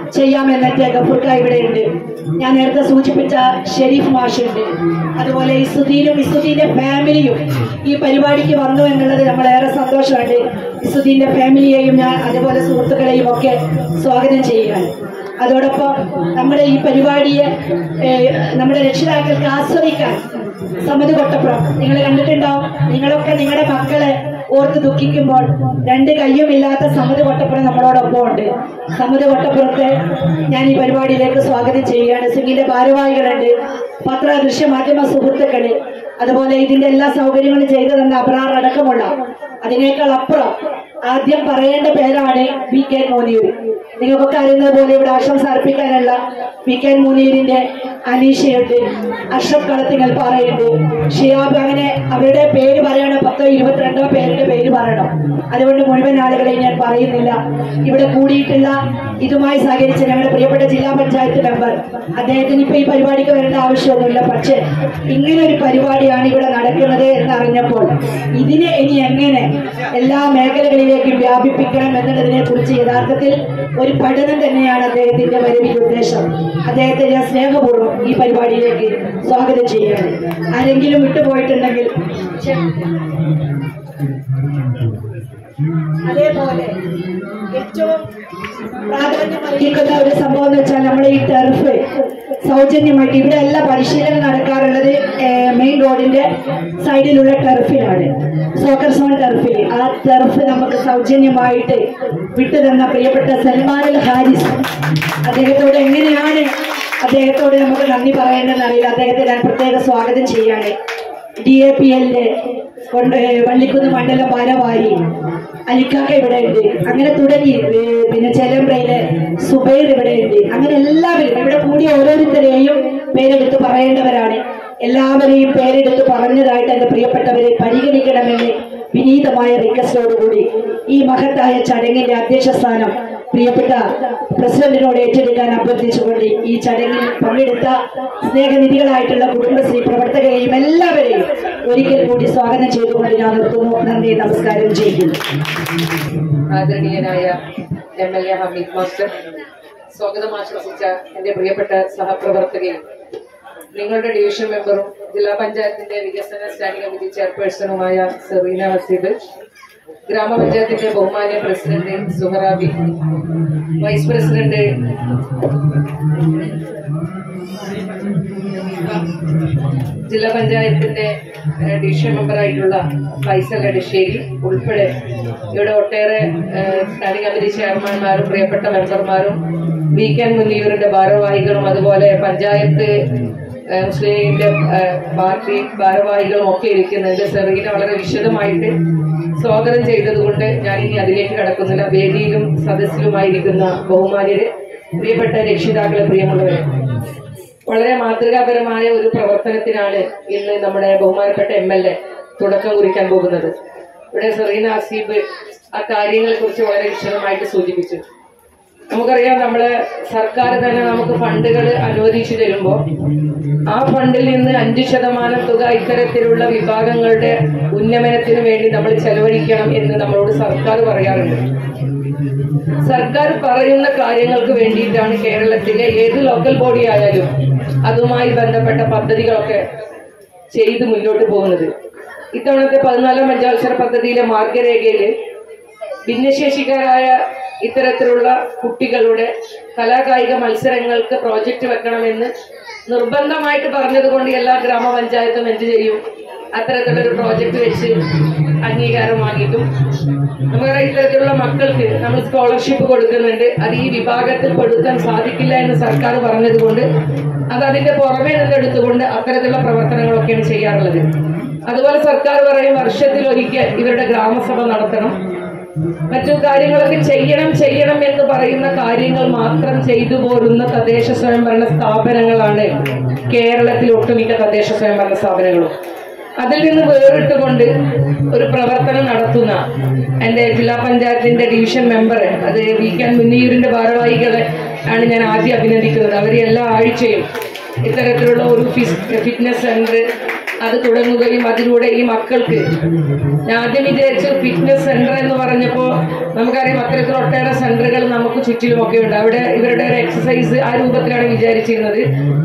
ചെയ്യാമെന്നൊക്കെ ഗഫൂർക്ക ഇവിടെയുണ്ട് ഞാൻ നേരത്തെ സൂചിപ്പിച്ച ഷെരീഫ് മാഷുണ്ട് അതുപോലെ ഇസുദ്ദീനും ഇസുദ്ദീന്റെ ഫാമിലിയും ഈ പരിപാടിക്ക് വന്നു എന്നുള്ളത് നമ്മളേറെ സന്തോഷമുണ്ട് ഇസുദ്ദീന്റെ ഫാമിലിയെയും ഞാൻ അതുപോലെ സുഹൃത്തുക്കളെയും ഒക്കെ സ്വാഗതം ചെയ്യുകയാണ് അതോടൊപ്പം നമ്മുടെ ഈ പരിപാടിയെ ഏഹ്, നമ്മുടെ രക്ഷിതാക്കൾക്ക് ആസ്വദിക്കാൻ സമ്മതി കൊട്ടപ്പുറം നിങ്ങൾ കണ്ടിട്ടുണ്ടാവും നിങ്ങളൊക്കെ നിങ്ങളുടെ മക്കളെ ഓർത്ത് ദുഃഖിക്കുമ്പോൾ രണ്ട് കയ്യും ഇല്ലാത്ത സമ്മതി കൊട്ടപ്പുറം നമ്മളോടൊപ്പം ഉണ്ട് സമ്മതി കൊട്ടപ്പുറത്തെ ഞാൻ ഈ പരിപാടിയിലേക്ക് സ്വാഗതം ചെയ്യുകയാണ് സിംഗിന്റെ ഭാരവാഹികളുണ്ട് പത്ര ദൃശ്യ മാധ്യമ സുഹൃത്തുക്കള് അതുപോലെ ഇതിന്റെ എല്ലാ സൗകര്യങ്ങളും ചെയ്തു തന്ന അബ്രാർ അടക്കമുള്ള അതിനേക്കാൾ അപ്പുറം ആദ്യം പറയേണ്ട പേരാണ് വി കെ മോനിയൂർ നിങ്ങൾക്കൊക്കെ അറിയുന്നത് പോലെ ഇവിടെ ആശംസ അർപ്പിക്കാനുള്ള വി കെ മുനീറിന്റെ അനീഷയുണ്ട് അഷ്റഫ് കളത്തിങ്ങൽ പാറയുണ്ട് ഷിയാബ് അങ്ങനെ അവരുടെ പേര് പറയണം പത്തോ ഇരുപത്തിരണ്ടോ പേരുടെ പേര് പറയണം അതുകൊണ്ട് മുഴുവൻ ആളുകളെയും ഞാൻ പറയുന്നില്ല ഇവിടെ കൂടിയിട്ടുള്ള ഇതുമായി സഹകരിച്ച ഞങ്ങളുടെ പ്രിയപ്പെട്ട ജില്ലാ പഞ്ചായത്ത് മെമ്പർ അദ്ദേഹത്തിന് ഇപ്പൊ ഈ പരിപാടിക്ക് വരേണ്ട ആവശ്യമൊന്നുമില്ല പക്ഷേ ഇങ്ങനെ ഒരു പരിപാടിയാണ് ഇവിടെ നടക്കുന്നത് എന്നറിഞ്ഞപ്പോൾ ഇതിനെ ഇനി എങ്ങനെ എല്ലാ മേഖലകളിലേക്കും വ്യാപിപ്പിക്കണം എന്നുള്ളതിനെ കുറിച്ച് യഥാർത്ഥത്തിൽ ഒരു പഠനം തന്നെയാണ് അദ്ദേഹത്തിന്റെ വരവിന്റെ ഉദ്ദേശം അദ്ദേഹത്തെ ഞാൻ സ്നേഹപൂർവ്വം ഈ പരിപാടിയിലേക്ക് സ്വാഗതം ചെയ്യുകയാണ് ആരെങ്കിലും വിട്ടുപോയിട്ടുണ്ടെങ്കിൽ ക്ഷമ- അതേപോലെ ഏറ്റവും പ്രാധാന്യം അർഹിക്കുന്ന ഒരു സംഭവം എന്ന് വെച്ചാൽ നമ്മുടെ ഈ ടെർഫ് സൗജന്യമായിട്ട് ഇവിടെ എല്ലാ പരിശീലനം നടക്കാറുള്ളത് മെയിൻ റോഡിന്റെ സൈഡിലുള്ള ടെർഫിലാണ് സോക്കർ സോൺ ടെർഫിൽ ആ ടെർഫ് നമുക്ക് സൗജന്യമായിട്ട് വിട്ടുതന്ന പ്രിയപ്പെട്ട സൽമാൻ ഹാരിസ് അദ്ദേഹത്തോട് എങ്ങനെയാണ് അദ്ദേഹത്തോട് നമുക്ക് നന്ദി പറയേണ്ടതെന്ന് അറിയില്ല അദ്ദേഹത്തെ ഞാൻ പ്രത്യേക സ്വാഗതം ചെയ്യാണ് ഡി എ പി എല്ലിന്റെ കൊണ്ട് വള്ളിക്കുന്ന് മണ്ഡലം ഭാരവാഹി അലിക്കാക്ക ഇവിടെ ഉണ്ട് അങ്ങനെ തുടങ്ങി ഏ, പിന്നെ ചെലമ്പ്രയിലെ സുബൈർ ഇവിടെ ഉണ്ട് അങ്ങനെ എല്ലാവരും ഇവിടെ കൂടിയ ഓരോരുത്തരെയും പേരെടുത്ത് പറയേണ്ടവരാണ് എല്ലാവരെയും പേരെടുത്ത് പറഞ്ഞതായിട്ട് എന്റെ പ്രിയപ്പെട്ടവരെ പരിഗണിക്കണമെന്ന് വിനീതമായ റിക്വസ്റ്റോടുകൂടി ഈ മഹത്തായ ചടങ്ങിന്റെ അധ്യക്ഷ സ്ഥാനം പ്രിയപ്പെട്ട പ്രസിഡന്റിനോട് ഏറ്റെടുക്കാൻ അഭ്യർത്ഥിച്ചുകൊണ്ട് ഈ ചടങ്ങിൽ പങ്കെടുത്ത സ്നേഹനിധികളായിട്ടുള്ള കുടുംബശ്രീ പ്രവർത്തകരെയും എല്ലാവരെയും ഒരിക്കൽ കൂടി സ്വാഗതം ചെയ്തുകൊണ്ട് ഞാൻ നിർത്തുന്നു നന്ദി നമസ്കാരം ചെയ്യുന്നു ആദരണീയനായ M L A Hameed master സ്വാഗതം ആശംസിച്ച എന്റെ പ്രിയപ്പെട്ട സഹപ്രവർത്തകയും നിങ്ങളുടെ ഡിവിഷൻ മെമ്പറും ജില്ലാ പഞ്ചായത്തിന്റെ വികസന സ്റ്റാൻഡിംഗ് കമ്മിറ്റി ചെയർപേഴ്സണുമായ സെറീന ഹസീബ് ഗ്രാമപഞ്ചായത്തിന്റെ ബഹുമാന്യ പ്രസിഡന്റ് സുഹറാബി വൈസ് പ്രസിഡന്റ് ജില്ലാ പഞ്ചായത്തിന്റെ ഏഹ്, ഡിവിഷൻ മെമ്പറായിട്ടുള്ള ഫൈസൽ അടിശ്ശേരി ഉൾപ്പെടെ ഇവിടെ ഒട്ടേറെ ഏഹ്, സ്റ്റാൻഡിംഗ് കമ്മിറ്റി ചെയർമാൻമാരും പ്രിയപ്പെട്ട മെമ്പർമാരും വി കെ മുന്നിയൂരിന്റെ ഭാരവാഹികളും അതുപോലെ പഞ്ചായത്ത് ഏഹ്, മുസ്ലിം ലീഗിന്റെ ഏഹ്, പാർട്ടി ഭാരവാഹികളും ഒക്കെ ഇരിക്കുന്നുണ്ട് സെറീനെ വളരെ വിശദമായിട്ട് സ്വാഗതം ചെയ്തതുകൊണ്ട് ഞാൻ ഇനി അതിലേക്ക് കടക്കുന്നില്ല വേദിയിലും സദസ്സിലുമായിരിക്കുന്ന ബഹുമാന്യര് പ്രിയപ്പെട്ട രക്ഷിതാക്കളെ പ്രിയമുള്ളവരെ വളരെ മാതൃകാപരമായ ഒരു പ്രവർത്തനത്തിനാണ് ഇന്ന് നമ്മുടെ ബഹുമാനപ്പെട്ട എം എൽ എ തുടക്കം കുറിക്കാൻ പോകുന്നത് ഇവിടെ സെറീന അസീബ് ആ കാര്യങ്ങളെ കുറിച്ച് വളരെ വിശദമായിട്ട് സൂചിപ്പിച്ചു നമുക്കറിയാം നമ്മള് സർക്കാർ തന്നെ നമുക്ക് ഫണ്ടുകൾ അനുവദിച്ചു തരുമ്പോൾ ആ ഫണ്ടിൽ നിന്ന് അഞ്ച് ശതമാനം തുക ഇത്തരത്തിലുള്ള വിഭാഗങ്ങളുടെ ഉന്നമനത്തിന് വേണ്ടി നമ്മൾ ചെലവഴിക്കണം എന്ന് നമ്മളോട് സർക്കാർ പറയാറുണ്ട് സർക്കാർ പറയുന്ന കാര്യങ്ങൾക്ക് വേണ്ടിയിട്ടാണ് കേരളത്തിലെ ഏത് ലോക്കൽ ബോഡി ആയാലും അതുമായി ബന്ധപ്പെട്ട പദ്ധതികളൊക്കെ ചെയ്ത് മുന്നോട്ട് പോകുന്നത് ഇത്തവണത്തെ പതിനാലാം പഞ്ചാവത്സര പദ്ധതിയിലെ മാർഗരേഖയില് ഭിന്നശേഷിക്കാരായ ഇത്തരത്തിലുള്ള കുട്ടികളുടെ കലാകായിക മത്സരങ്ങൾക്ക് പ്രോജക്റ്റ് വെക്കണമെന്ന് നിർബന്ധമായിട്ട് പറഞ്ഞതുകൊണ്ട് എല്ലാ ഗ്രാമപഞ്ചായത്തും എന്ത് ചെയ്യും അത്തരത്തിലൊരു പ്രോജക്റ്റ് വെച്ച് അംഗീകാരം വാങ്ങിയിട്ടും നമുക്കറിയാം ഇത്തരത്തിലുള്ള മക്കൾക്ക് നമ്മൾ സ്കോളർഷിപ്പ് കൊടുക്കുന്നുണ്ട് അത് ഈ വിഭാഗത്തിൽ കൊടുക്കാൻ സാധിക്കില്ല എന്ന് സർക്കാർ പറഞ്ഞതുകൊണ്ട് അത് അതിന്റെ പുറമേ നിന്ന് എടുത്തുകൊണ്ട് അത്തരത്തിലുള്ള പ്രവർത്തനങ്ങളൊക്കെയാണ് ചെയ്യാറുള്ളത് അതുപോലെ സർക്കാർ പറയും വർഷത്തിൽ ഒരിക്കൽ ഇവരുടെ ഗ്രാമസഭ നടത്തണം മറ്റു കാര്യങ്ങളൊക്കെ ചെയ്യണം ചെയ്യണം എന്ന് പറയുന്ന കാര്യങ്ങൾ മാത്രം ചെയ്തു പോരുന്ന തദ്ദേശ സ്വയംഭരണ സ്ഥാപനങ്ങളാണ് കേരളത്തിൽ ഒട്ടുമിക്ക തദ്ദേശ സ്വയംഭരണ സ്ഥാപനങ്ങളും അതിൽ നിന്ന് വേറിട്ടുകൊണ്ട് ഒരു പ്രവർത്തനം നടത്തുന്ന എന്റെ ജില്ലാ പഞ്ചായത്തിന്റെ ഡിവിഷൻ മെമ്പർ അത് വി കെ മുന്നീറിന്റെ ഭാരവാഹികളെ ആണ് ഞാൻ ആദ്യം അഭിനന്ദിക്കുന്നത് അവർ എല്ലാ ആഴ്ചയും ഇത്തരത്തിലുള്ള ഒരു ഫിറ്റ്നസ് സെന്റർ അത് തുടങ്ങുകയും അതിലൂടെ ഈ മക്കൾക്ക് ഞാൻ ആദ്യം വിചാരിച്ചു ഫിറ്റ്നസ് സെന്റർ എന്ന് പറഞ്ഞപ്പോൾ നമുക്കറിയാം അത്തരത്തിൽ ഒട്ടേറെ സെന്ററുകൾ നമുക്ക് ചുറ്റിലുമൊക്കെ ഉണ്ട് അവിടെ ഇവരുടെ ഒരു എക്സസൈസ് ആ രൂപത്തിലാണ് വിചാരിച്ചിരുന്നത്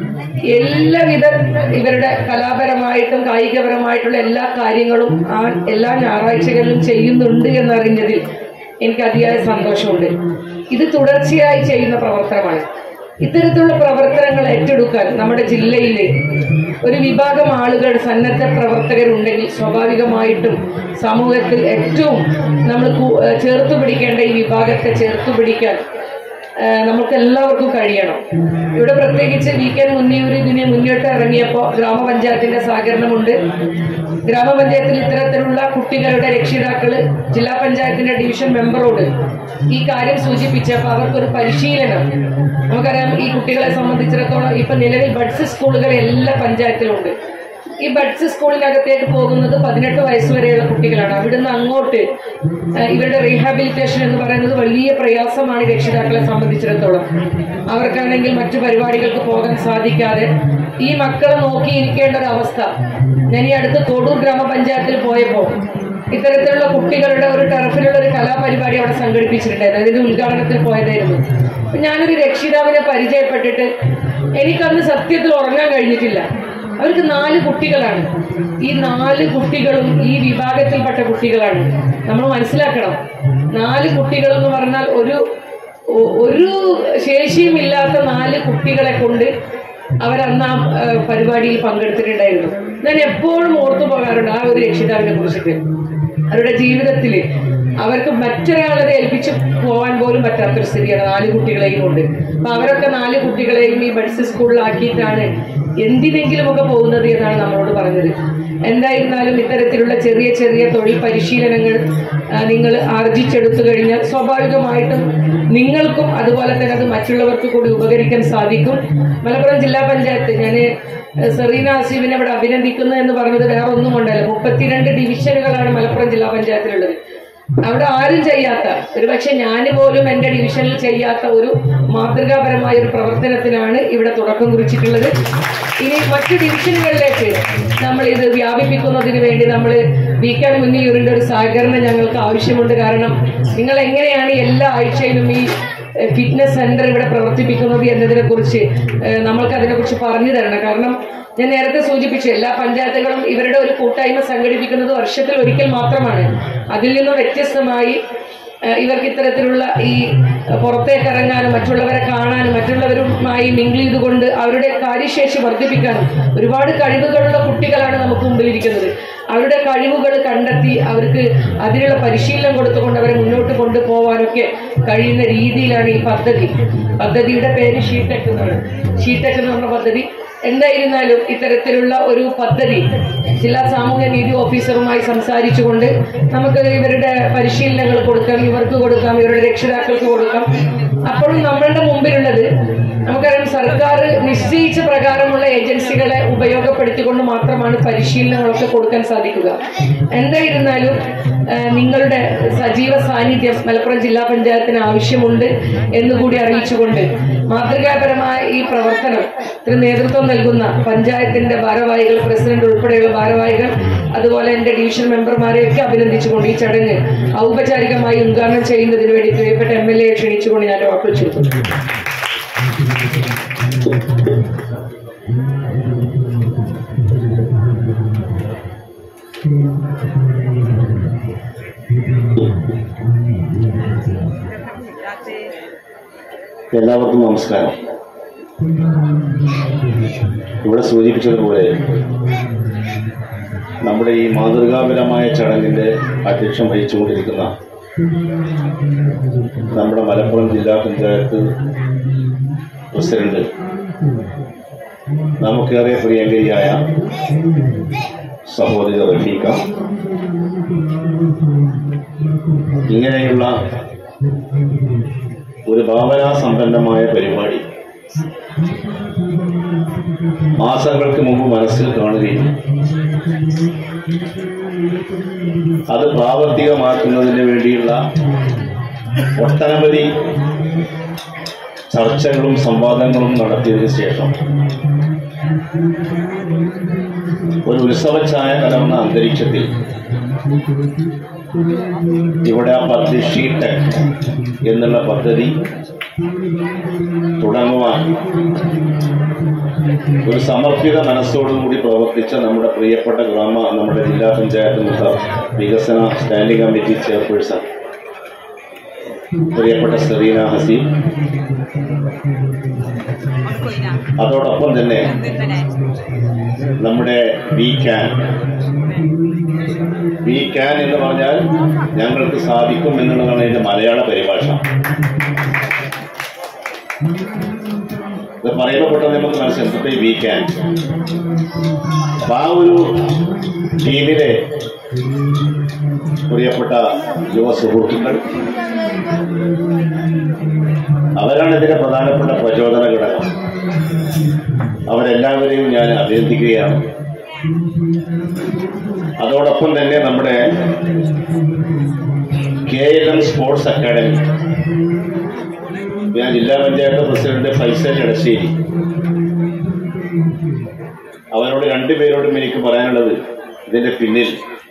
എല്ലാവിധ ഇവരുടെ കലാപരമായിട്ടും കായികപരമായിട്ടുള്ള എല്ലാ കാര്യങ്ങളും ആ എല്ലാ ഞായറാഴ്ചകളിലും ചെയ്യുന്നുണ്ട് എന്നറിഞ്ഞതിൽ എനിക്ക് അതിയായ സന്തോഷമുണ്ട് ഇത് തുടർച്ചയായി ചെയ്യുന്ന പ്രവർത്തനമാണ് ഇത്തരത്തിലുള്ള പ്രവർത്തനങ്ങൾ ഏറ്റെടുക്കാൻ നമ്മുടെ ജില്ലയിലെ ഒരു വിഭാഗം ആളുകൾ സന്നദ്ധ പ്രവർത്തകരുണ്ടെങ്കിൽ സ്വാഭാവികമായിട്ടും സമൂഹത്തിൽ ഏറ്റവും നമ്മൾ കൂ- ഏഹ് ചേർത്ത് പിടിക്കേണ്ട ഈ വിഭാഗത്തെ ചേർത്ത് പിടിക്കാൻ ഏഹ് നമുക്ക് എല്ലാവർക്കും കഴിയണം ഇവിടെ പ്രത്യേകിച്ച് വി കെ മുന്നിയൂർ ഇതിന് മുന്നോട്ട് ഇറങ്ങിയപ്പോൾ ഗ്രാമപഞ്ചായത്തിന്റെ സഹകരണമുണ്ട് ഗ്രാമപഞ്ചായത്തിൽ ഇത്തരത്തിലുള്ള കുട്ടികളുടെ രക്ഷിതാക്കള് ജില്ലാ പഞ്ചായത്തിന്റെ ഡിവിഷൻ മെമ്പറോട് ഈ കാര്യം സൂചിപ്പിച്ചപ്പോൾ അവർക്കൊരു പരിശീലനം നമുക്കറിയാം ഈ കുട്ടികളെ സംബന്ധിച്ചിടത്തോളം ഇപ്പൊ നിലവിൽ ബഡ്സ് സ്കൂളുകൾ എല്ലാ പഞ്ചായത്തിലുണ്ട് ഈ ബഡ്സ് സ്കൂളിനകത്തേക്ക് പോകുന്നത് പതിനെട്ട് വയസ്സ് വരെയുള്ള കുട്ടികളാണ് അവിടുന്ന് അങ്ങോട്ട് ആ, ഇവരുടെ റീഹാബിലിറ്റേഷൻ എന്ന് പറയുന്നത് വലിയ പ്രയാസമാണ് രക്ഷിതാക്കളെ സംബന്ധിച്ചിടത്തോളം അവർക്കാണെങ്കിൽ മറ്റു പരിപാടികൾക്ക് പോകാൻ സാധിക്കാതെ ഈ മക്കളെ നോക്കിയിരിക്കേണ്ട ഒരു അവസ്ഥ ഞാൻ ഈ അടുത്ത് തോടൂർ ഗ്രാമപഞ്ചായത്തിൽ പോയപ്പോൾ ഇത്തരത്തിലുള്ള കുട്ടികളുടെ ഒരു ടർഫിലുള്ള ഒരു കലാപരിപാടി അവിടെ സംഘടിപ്പിച്ചിട്ടുണ്ടായിരുന്നു അതിന്റെ ഉദ്ഘാടനത്തിൽ പോയതായിരുന്നു അപ്പൊ ഞാനൊരു രക്ഷിതാവിനെ പരിചയപ്പെട്ടിട്ട് എനിക്കന്ന് സത്യത്തിൽ ഉറങ്ങാൻ കഴിഞ്ഞിട്ടില്ല അവർക്ക് നാല് കുട്ടികളാണ് ഈ നാല് കുട്ടികളും ഈ വിഭാഗത്തിൽപ്പെട്ട കുട്ടികളാണ് നമ്മൾ മനസ്സിലാക്കണം നാല് കുട്ടികൾ എന്ന് പറഞ്ഞാൽ ഒരു ഒ- ഒരു ശേഷിയും ഇല്ലാത്ത നാല് കുട്ടികളെ കൊണ്ട് അവരന്ന് ആ ആ, പരിപാടിയിൽ പങ്കെടുത്തിട്ടുണ്ടായിരുന്നു ഞാൻ എപ്പോഴും ഓർത്തു പോകാറുണ്ട് ആ ഒരു രക്ഷിതാവിനെ കുറിച്ചിട്ട് അവരുടെ ജീവിതത്തിൽ അവർക്ക് മറ്റൊരാളെ ഏൽപ്പിച്ച് പോകാൻ പോലും പറ്റാത്തൊരു സ്ഥിതിയാണ് നാല് കുട്ടികളെയും കൊണ്ട് അപ്പൊ അവരൊക്കെ നാല് കുട്ടികളെയും ഈ ബഡ്സ് സ്കൂളിലാക്കിയിട്ടാണ് എന്തിനെങ്കിലുമൊക്കെ പോകുന്നത് എന്നാണ് നമ്മളോട് പറഞ്ഞത് എന്തായിരുന്നാലും ഇത്തരത്തിലുള്ള ചെറിയ ചെറിയ തൊഴിൽ പരിശീലനങ്ങൾ നിങ്ങൾ ആർജിച്ചെടുത്തു കഴിഞ്ഞാൽ സ്വാഭാവികമായിട്ടും നിങ്ങൾക്കും അതുപോലെ തന്നെ അത് മറ്റുള്ളവർക്ക് കൂടി ഉപകരിക്കാൻ സാധിക്കും മലപ്പുറം ജില്ലാ പഞ്ചായത്ത് ഞാൻ സെറീന ആസിഫിനെ ഇവിടെ അഭിനന്ദിക്കുന്നു എന്ന് പറഞ്ഞത് വേറെ ഒന്നും കൊണ്ടല്ല മുപ്പത്തിരണ്ട് ഡിവിഷനുകളാണ് മലപ്പുറം ജില്ലാ പഞ്ചായത്തിലുള്ളത് അവിടെ ആരും ചെയ്യാത്ത ഒരുപക്ഷെ ഞാൻ പോലും എൻ്റെ ഡിവിഷനിൽ ചെയ്യാത്ത ഒരു മാതൃകാപരമായ ഒരു പ്രവർത്തനത്തിനാണ് ഇവിടെ തുടക്കം കുറിച്ചിട്ടുള്ളത് ഇനി മറ്റു ഡിവിഷനുകളിലേക്ക് നമ്മൾ ഇത് വ്യാപിപ്പിക്കുന്നതിന് വേണ്ടി നമ്മൾ വീക്കാൻ മുന്നിയൂരിൻ്റെ ഒരു സഹകരണം ഞങ്ങൾക്ക് ആവശ്യമുണ്ട് കാരണം നിങ്ങൾ എങ്ങനെയാണ് എല്ലാ ആഴ്ചയിലും ഈ ഏഹ്, ഫിറ്റ്നസ് സെന്റർ ഇവിടെ പ്രവർത്തിപ്പിക്കുന്നത് എന്നതിനെ കുറിച്ച് നമ്മൾക്ക് അതിനെക്കുറിച്ച് പറഞ്ഞു തരണം കാരണം ഞാൻ നേരത്തെ സൂചിപ്പിച്ചു എല്ലാ പഞ്ചായത്തുകളും ഇവരുടെ ഒരു കൂട്ടായ്മ സംഘടിപ്പിക്കുന്നത് വർഷത്തിൽ ഒരിക്കൽ മാത്രമാണ് അതിൽ നിന്നും വ്യത്യസ്തമായി ഏഹ്, ഇവർക്ക് ഇത്തരത്തിലുള്ള ഈ പുറത്തേക്ക് ഇറങ്ങാനും മറ്റുള്ളവരെ കാണാനും മറ്റുള്ളവരുമായി മിങ്കിൾ ചെയ്തുകൊണ്ട് അവരുടെ കാര്യശേഷി വർദ്ധിപ്പിക്കാനും ഒരുപാട് കഴിവുകളുള്ള കുട്ടികളാണ് നമുക്ക് മുമ്പിലിരിക്കുന്നത് അവരുടെ കഴിവുകൾ കണ്ടെത്തി അവർക്ക് അതിനുള്ള പരിശീലനം കൊടുത്തുകൊണ്ട് അവരെ മുന്നോട്ട് കൊണ്ടുപോകാനൊക്കെ കഴിയുന്ന രീതിയിലാണ് ഈ പദ്ധതി പദ്ധതിയുടെ പേര് ഷീടെക് എന്നാണ് ഷീടെക് എന്ന് പറഞ്ഞ പദ്ധതി എന്തായിരുന്നാലും ഇത്തരത്തിലുള്ള ഒരു പദ്ധതി ജില്ലാ സാമൂഹ്യ നീതി ഓഫീസറുമായി സംസാരിച്ചുകൊണ്ട് നമുക്ക് ഇവരുടെ പരിശീലനങ്ങൾ കൊടുക്കാം ഇവർക്ക് കൊടുക്കാം ഇവരുടെ രക്ഷിതാക്കൾക്ക് കൊടുക്കാം അപ്പോഴും നമ്മളുടെ മുമ്പിലുള്ളത് നമുക്കറിയാം സർക്കാർ നിശ്ചയിച്ച പ്രകാരമുള്ള ഏജൻസികളെ ഉപയോഗപ്പെടുത്തിക്കൊണ്ട് മാത്രമാണ് പരിശീലനങ്ങളൊക്കെ കൊടുക്കാൻ സാധിക്കുക എന്തായിരുന്നാലും ആ, നിങ്ങളുടെ സജീവ സാന്നിധ്യം മലപ്പുറം ജില്ലാ പഞ്ചായത്തിന് ആവശ്യമുണ്ട് എന്നുകൂടി അറിയിച്ചുകൊണ്ട് മാതൃകാപരമായ ഈ പ്രവർത്തനം ഇതിന് നേതൃത്വം നൽകുന്ന പഞ്ചായത്തിന്റെ ഭാരവാഹികൾ പ്രസിഡന്റ് ഉൾപ്പെടെയുള്ള ഭാരവാഹികൾ അതുപോലെ എന്റെ ഡിവിഷൻ മെമ്പർമാരെയൊക്കെ അഭിനന്ദിച്ചുകൊണ്ട് ഈ ചടങ്ങ് ഔപചാരികമായി ഉദ്ഘാടനം ചെയ്യുന്നതിന് വേണ്ടി പ്രിയപ്പെട്ട എം എൽ എ ക്ഷണിച്ചുകൊണ്ട് ഞാൻ വാക്കുകൾ ചുരുക്കുന്നു എല്ലാവർക്കും നമസ്കാരം ഇവിടെ സൂചിപ്പിച്ചതുപോലെ നമ്മുടെ ഈ മാതൃകാപരമായ ചടങ്ങിൻ്റെ അധ്യക്ഷം വഹിച്ചുകൊണ്ടിരിക്കുന്ന നമ്മുടെ മലപ്പുറം ജില്ലാ പഞ്ചായത്ത് പ്രസിഡന്റ് നമുക്കേറെ പ്രിയങ്കരിയായ സഹോദരി റഫീഖ ഇങ്ങനെയുള്ള ഒരു ഭാവനാ സമ്പന്നമായ പരിപാടി മാസങ്ങൾക്ക് മുമ്പ് മനസ്സിൽ കാണുകയും അത് പ്രാവർത്തികമാക്കുന്നതിന് വേണ്ടിയുള്ള ഒട്ടനവധി ചർച്ചകളും സംവാദങ്ങളും നടത്തിയതിനു ശേഷം ഒരു ഉത്സവഛായ കലർന്ന അന്തരീക്ഷത്തിൽ ഇവിടെ ആ പദ്ധതി ഷീടെക് എന്നുള്ള പദ്ധതി തുടങ്ങുവാൻ ഒരു സമർപ്പിത മനസ്സോടുകൂടി പ്രവർത്തിച്ച നമ്മുടെ പ്രിയപ്പെട്ട ഗ്രാമ നമ്മുടെ ജില്ലാ പഞ്ചായത്ത് മെമ്പർ വികസന സ്റ്റാൻഡിംഗ് കമ്മിറ്റി ചെയർപേഴ്സൺ പ്രിയപ്പെട്ട സെറീന ഹസീം അതോടൊപ്പം തന്നെ നമ്മുടെ വി ക്യാൻ വി ക്യാൻ എന്ന് പറഞ്ഞാൽ ഞങ്ങൾക്ക് സാധിക്കും എന്നുള്ളതാണ് ഇതിന്റെ മലയാള പരിഭാഷ ഇത് പറയുമ്പോൾ പെട്ടെന്ന് നമുക്ക് മനസ്സിലായി എന്തൊക്കെ വി ക്യാൻ അപ്പൊ ആ ഒരു ടീമിലെ പ്രിയപ്പെട്ട യുവ സുഹൃത്തുക്കൾ അവരാണ് ഇതിന്റെ പ്രധാനപ്പെട്ട പ്രചോദന ഘടകം അവരെല്ലാവരെയും ഞാൻ അഭിനന്ദിക്കുകയാണ് അതോടൊപ്പം തന്നെ നമ്മുടെ K L M sports academy ഞാൻ ജില്ലാ പഞ്ചായത്ത് പ്രസിഡന്റ് ഫൈസൽ എടശ്ശേരി അവരോട് രണ്ടുപേരോടും എനിക്ക് പറയാനുള്ളത് ഇതിന്റെ പിന്നിൽ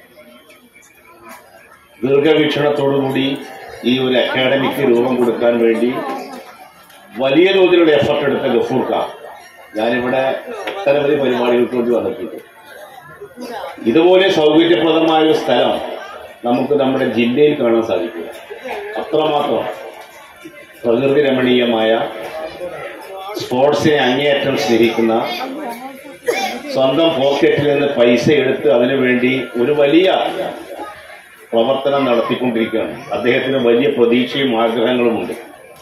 ദീർഘവീക്ഷണത്തോടുകൂടി ഈ ഒരു അക്കാഡമിക്ക് രൂപം കൊടുക്കാൻ വേണ്ടി വലിയ തോതിലുള്ള എഫർട്ട് എടുത്ത ഗഫൂർക്ക ഞാനിവിടെ ഒട്ടനവധി പരിപാടികൾക്ക് വേണ്ടി വന്നിട്ടുണ്ട് ഇതുപോലെ സൗകര്യപ്രദമായ ഒരു സ്ഥലം നമുക്ക് നമ്മുടെ ജില്ലയിൽ കാണാൻ സാധിക്കും അത്രമാത്രം പ്രകൃതി രമണീയമായ സ്പോർട്സിനെ അങ്ങേയറ്റം സ്നേഹിക്കുന്ന സ്വന്തം പോക്കറ്റിൽ നിന്ന് പൈസ എടുത്ത് അതിനുവേണ്ടി ഒരു വലിയ പ്രവർത്തനം നടത്തിക്കൊണ്ടിരിക്കുകയാണ് അദ്ദേഹത്തിന് വലിയ പ്രതീക്ഷയും ആഗ്രഹങ്ങളുമുണ്ട്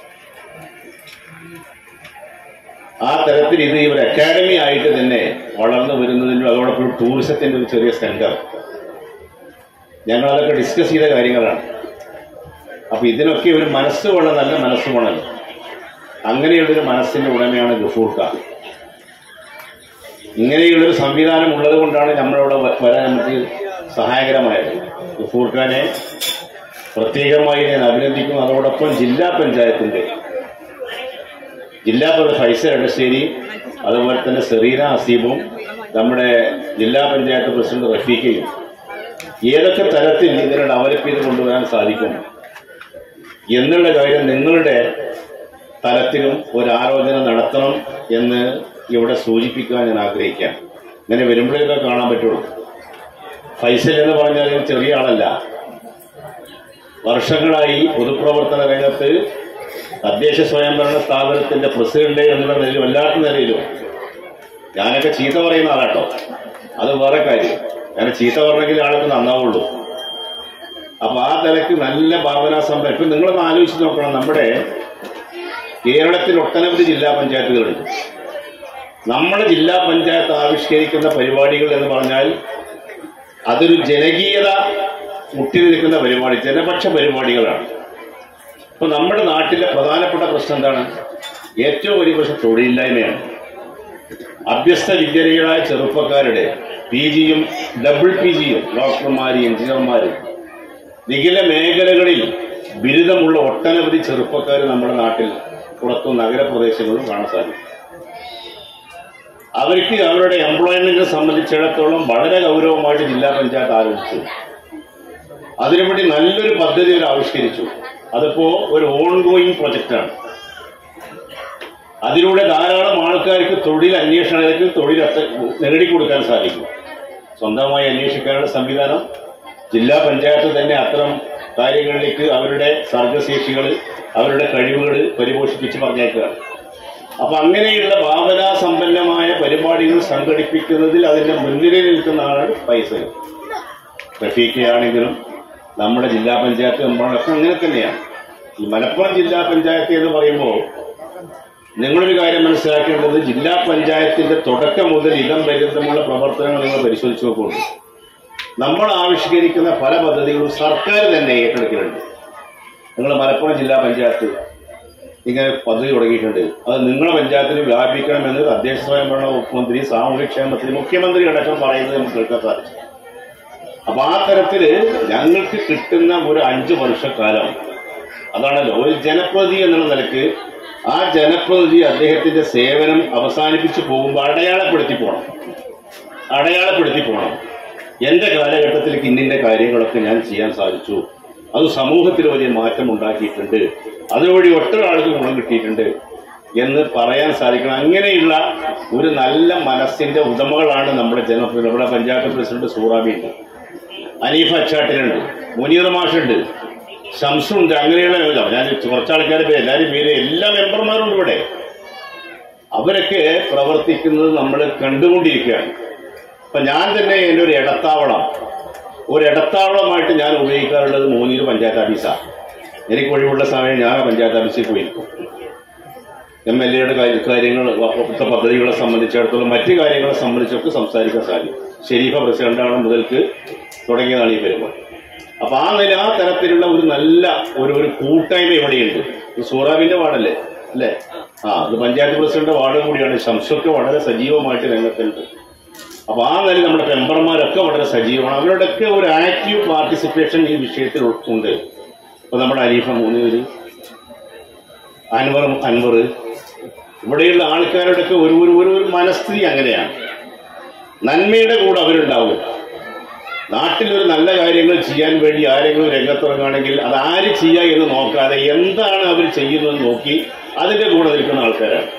ആ തരത്തിൽ ഇത് ഒരു അക്കാഡമി ആയിട്ട് തന്നെ വളർന്നു വരുന്നതിനും അതോടൊപ്പം ഒരു ടൂറിസത്തിന്റെ ഒരു ചെറിയ സെന്റർ ഞങ്ങൾ അതൊക്കെ ഡിസ്കസ് ചെയ്ത കാര്യങ്ങളാണ് അപ്പൊ ഇതിനൊക്കെ ഒരു മനസ്സ് വേണം നല്ല മനസ്സ് വേണമല്ലോ അങ്ങനെയുള്ളൊരു മനസ്സിന്റെ ഉടമയാണ് ഗഫൂർക്ക ഇങ്ങനെയുള്ളൊരു സംവിധാനം ഉള്ളത് കൊണ്ടാണ് നമ്മളവിടെ വ- വരാൻ നമുക്ക് സഹായകരമായത് ഗഫൂർഖാനെ പ്രത്യേകമായി ഞാൻ അഭിനന്ദിക്കുന്നു അതോടൊപ്പം ജില്ലാ പഞ്ചായത്തിന്റെ ജില്ലാ പ്രസിഡന്റ് ഫൈസൽ എടശ്ശേരി അതുപോലെ തന്നെ സെറീന ഹസീബും നമ്മുടെ ജില്ലാ പഞ്ചായത്ത് പ്രസിഡന്റ് റഫീഖയും ഏതൊക്കെ തരത്തിൽ ഇതിനെ ഡെവലപ്പ് ചെയ്ത് കൊണ്ടുവരാൻ സാധിക്കും എന്നുള്ള കാര്യം നിങ്ങളുടെ തലത്തിലും ഒരു ആലോചന നടത്തണം എന്ന് ഇവിടെ സൂചിപ്പിക്കാൻ ഞാൻ ആഗ്രഹിക്കാം ഇങ്ങനെ വരുമ്പോഴേക്കൊക്കെ കാണാൻ പറ്റുള്ളൂ ഫൈസൽ എന്ന് പറഞ്ഞാൽ ചെറിയ ആളല്ല വർഷങ്ങളായി പൊതുപ്രവർത്തന രംഗത്ത് തദ്ദേശ സ്വയംഭരണ സ്ഥാപനത്തിന്റെ പ്രസിഡന്റ് എന്നുള്ള നിലയിലും അല്ലാത്ത നിലയിലും ഞാനൊക്കെ ചീത്ത പറയുന്ന ആളാട്ടോ അത് വേറെ കാര്യം ഞാൻ ചീത്ത പറഞ്ഞെങ്കിൽ ആൾക്ക് നന്നാവുള്ളൂ അപ്പൊ ആ നിലക്ക് നല്ല ഭാവനാ സംഭവം ഇപ്പൊ നിങ്ങളൊന്ന് ആലോചിച്ച് നോക്കണം നമ്മുടെ കേരളത്തിൽ ഒട്ടനവധി ജില്ലാ പഞ്ചായത്തുകളുണ്ട് നമ്മുടെ ജില്ലാ പഞ്ചായത്ത് ആവിഷ്കരിക്കുന്ന പരിപാടികൾ എന്ന് പറഞ്ഞാൽ അതൊരു ജനകീയത മുട്ടി നിൽക്കുന്ന പരിപാടി ജനപക്ഷ പരിപാടികളാണ് ഇപ്പൊ നമ്മുടെ നാട്ടിലെ പ്രധാനപ്പെട്ട പ്രശ്നം എന്താണ് ഏറ്റവും വലിയ പ്രശ്നം തൊഴിലില്ലായ്മയാണ് അഭ്യസ്ത വിദ്യരായ ചെറുപ്പക്കാരുടെ പി ജിയും ഡബിൾ പി ജിയും ഡോക്ടർമാര് എഞ്ചിനീയർമാര് വികല മേഖലകളിൽ ബിരുദമുള്ള ഒട്ടനവധി ചെറുപ്പക്കാർ നമ്മുടെ നാട്ടിൽ പുറത്തും നഗരപ്രദേശങ്ങളിലും കാണാൻ സാധിക്കും അവർക്ക് അവരുടെ എംപ്ലോയ്മെന്റിനെ സംബന്ധിച്ചിടത്തോളം വളരെ ഗൗരവമായിട്ട് ജില്ലാ പഞ്ചായത്ത് ആലോചിച്ചു അതിനുവേണ്ടി നല്ലൊരു പദ്ധതി അവർ ആവിഷ്കരിച്ചു അതിപ്പോ ഒരു ഓൺ ഗോയിങ് പ്രൊജക്റ്റാണ് അതിലൂടെ ധാരാളം ആൾക്കാർക്ക് തൊഴിൽ അന്വേഷണങ്ങൾക്ക് തൊഴിൽ അത്ത- നേടിക്കൊടുക്കാൻ സാധിക്കും സ്വന്തമായി അന്വേഷിക്കാനുള്ള സംവിധാനം ജില്ലാ പഞ്ചായത്ത് തന്നെ അത്തരം കാര്യങ്ങളിലേക്ക് അവരുടെ സർഗശേഷികൾ അവരുടെ കഴിവുകൾ പരിപോഷിപ്പിച്ച് പറഞ്ഞേക്കുകയാണ് അപ്പൊ അങ്ങനെയുള്ള ഭാവനാ സമ്പന്നമായ പരിപാടികൾ സംഘടിപ്പിക്കുന്നതിൽ അതിന്റെ മുൻനിരയിൽ നിൽക്കുന്ന ആളാണ് ഫൈസൽ റഫീഖയാണെങ്കിലും നമ്മുടെ ജില്ലാ പഞ്ചായത്ത് മെമ്പറൊക്കെ അങ്ങനെ തന്നെയാണ് ഈ മലപ്പുറം ജില്ലാ പഞ്ചായത്ത് എന്ന് പറയുമ്പോൾ നിങ്ങളൊരു കാര്യം മനസ്സിലാക്കേണ്ടത് ജില്ലാ പഞ്ചായത്തിന്റെ തുടക്കം മുതൽ ഇടം പര്യന്തമുള്ള പ്രവർത്തനങ്ങൾ നിങ്ങൾ പരിശോധിച്ച് നോക്കുന്നുണ്ട് നമ്മൾ ആവിഷ്കരിക്കുന്ന പല പദ്ധതികളും സർക്കാർ തന്നെ ഏറ്റെടുക്കലുണ്ട് നിങ്ങൾ മലപ്പുറം ജില്ലാ പഞ്ചായത്ത് ഇങ്ങനെ പദ്ധതി തുടങ്ങിയിട്ടുണ്ട് അത് നിങ്ങളുടെ പഞ്ചായത്തിൽ വ്യാപിക്കണമെന്ന് തദ്ദേശ സ്വയംഭരണ വകുപ്പ് മന്ത്രി സാമൂഹ്യക്ഷേമത്തിൽ മുഖ്യമന്ത്രി അടക്കം പറയുന്നത് നമുക്ക് കേൾക്കാൻ സാധിച്ചു അപ്പൊ ആ തരത്തില് ഞങ്ങൾക്ക് കിട്ടുന്ന ഒരു അഞ്ചു വർഷക്കാലം അതാണല്ലോ ഒരു ജനപ്രതി എന്നുള്ള നിലക്ക് ആ ജനപ്രതിനിധി അദ്ദേഹത്തിന്റെ സേവനം അവസാനിപ്പിച്ചു പോകുമ്പോൾ അടയാളപ്പെടുത്തി പോകണം അടയാളപ്പെടുത്തി പോകണം എന്റെ കാലഘട്ടത്തിൽ ഇന്നിന്റെ കാര്യങ്ങളൊക്കെ ഞാൻ ചെയ്യാൻ സാധിച്ചു അത് സമൂഹത്തിൽ വലിയ മാറ്റം ഉണ്ടാക്കിയിട്ടുണ്ട് അതുവഴി ഒട്ടൊരു ആൾക്ക് ഗുണം കിട്ടിയിട്ടുണ്ട് എന്ന് പറയാൻ സാധിക്കണം അങ്ങനെയുള്ള ഒരു നല്ല മനസ്സിന്റെ ഉടമകളാണ് നമ്മുടെ ജനപ്രതി നമ്മുടെ പഞ്ചായത്ത് പ്രസിഡന്റ് സൂറാബിയുണ്ട് അനീഫ അച്ചാട്ടിലുണ്ട് മുനീർ മാഷുണ്ട് ഷംസുണ്ട് അങ്ങനെയുള്ള ഞാൻ കുറച്ച് ആൾക്കാരുടെ പേര് എല്ലാവരും പേര് എല്ലാ മെമ്പർമാരും ഉണ്ട് ഇവിടെ അവരൊക്കെ പ്രവർത്തിക്കുന്നത് നമ്മൾ കണ്ടുകൊണ്ടിരിക്കുകയാണ് അപ്പൊ ഞാൻ തന്നെ എൻ്റെ ഒരു ഇടത്താവളം ഒരു ഇടത്താവളമായിട്ട് ഞാൻ ഉപയോഗിക്കാറുള്ളത് മൂന്നീര് പഞ്ചായത്ത് ഓഫീസാണ് എനിക്ക് ഒഴിവുള്ള സമയം ഞാൻ ആ പഞ്ചായത്ത് ഓഫീസിൽ പോയിരിക്കും എം എൽ എയുടെ കാര്യങ്ങൾ ഇവിടുത്തെ പദ്ധതികളെ സംബന്ധിച്ചിടത്തോളം മറ്റു കാര്യങ്ങളെ സംബന്ധിച്ചൊക്കെ സംസാരിക്കാൻ സാധിക്കും ഷെരീഫ പ്രസിഡന്റാണ് മുതൽക്ക് തുടങ്ങിയതാണ് ഈ പരിപാടി അപ്പൊ ആ നില ആ തരത്തിലുള്ള ഒരു നല്ല ഒരു ഒരു കൂട്ടായ്മ ഇവിടെയുണ്ട് ഇത് സൂറാബിന്റെ വാർഡല്ലേ അല്ലേ ആ ഇത് പഞ്ചായത്ത് പ്രസിഡന്റ് വാർഡ് കൂടിയാണ് ശംസൊക്കെ വളരെ സജീവമായിട്ട് രംഗത്തുണ്ട് അപ്പൊ ആ നില നമ്മുടെ മെമ്പർമാരൊക്കെ വളരെ സജീവമാണ് അവരുടെയൊക്കെ ഒരു ആക്റ്റീവ് പാർട്ടിസിപ്പേഷൻ ഈ വിഷയത്തിൽ ഉണ്ട് ഇപ്പൊ നമ്മുടെ അരീഫ മൂന്നുപേര് അൻവർ അൻവർ ഇവിടെയുള്ള ആൾക്കാരുടെയൊക്കെ ഒരു ഒരു ഒരു ഒരു മനസ്ഥിതി അങ്ങനെയാണ് നന്മയുടെ കൂടെ അവരുണ്ടാവും നാട്ടിൽ ഒരു നല്ല കാര്യങ്ങൾ ചെയ്യാൻ വേണ്ടി ആരെങ്കിലും രംഗത്തിറങ്ങുകയാണെങ്കിൽ അത് ആര് ചെയ്യുക എന്ന് നോക്കാതെ എന്താണ് അവർ ചെയ്യുന്നതെന്ന് നോക്കി അതിന്റെ കൂടെ നിൽക്കുന്ന ആൾക്കാരാണ്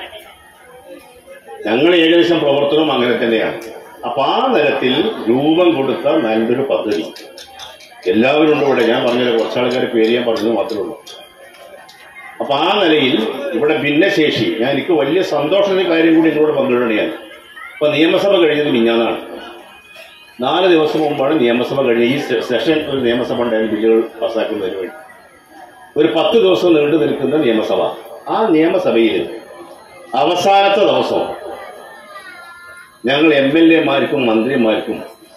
ഞങ്ങൾ ഏകദേശം പ്രവർത്തനം അങ്ങനെ തന്നെയാണ് അപ്പൊ ആ തരത്തിൽ രൂപം കൊടുത്ത നല്ലൊരു പദ്ധതി എല്ലാവരും ഉണ്ട് ഇവിടെ ഞാൻ പറഞ്ഞത് കുറച്ച് ആൾക്കാരെ പേര് ഞാൻ പറഞ്ഞത് മാത്രമേ ഉള്ളൂ അപ്പൊ ആ നിലയിൽ ഇവിടെ ഭിന്നശേഷി ഞാൻ എനിക്ക് വലിയ സന്തോഷത്തിന്റെ കാര്യം കൂടി നിങ്ങളോട് പങ്കിടണം ഞാൻ ഇപ്പൊ നിയമസഭ കഴിഞ്ഞത് മിഞ്ഞാന്നാണ് നാല് ദിവസം മുമ്പാണ് നിയമസഭ കഴിഞ്ഞ ഈ സെ- സെഷൻ ഒരു നിയമസഭ ഉണ്ടായിരുന്ന ബില്ലുകൾ പാസ്സാക്കുന്നതിന് വേണ്ടി ഒരു പത്ത് ദിവസം നീണ്ടു നിൽക്കുന്ന നിയമസഭ ആ നിയമസഭയിൽ അവസാനത്തെ ദിവസം ഞങ്ങൾ എം എൽ എമാർക്കും മന്ത്രിമാർക്കും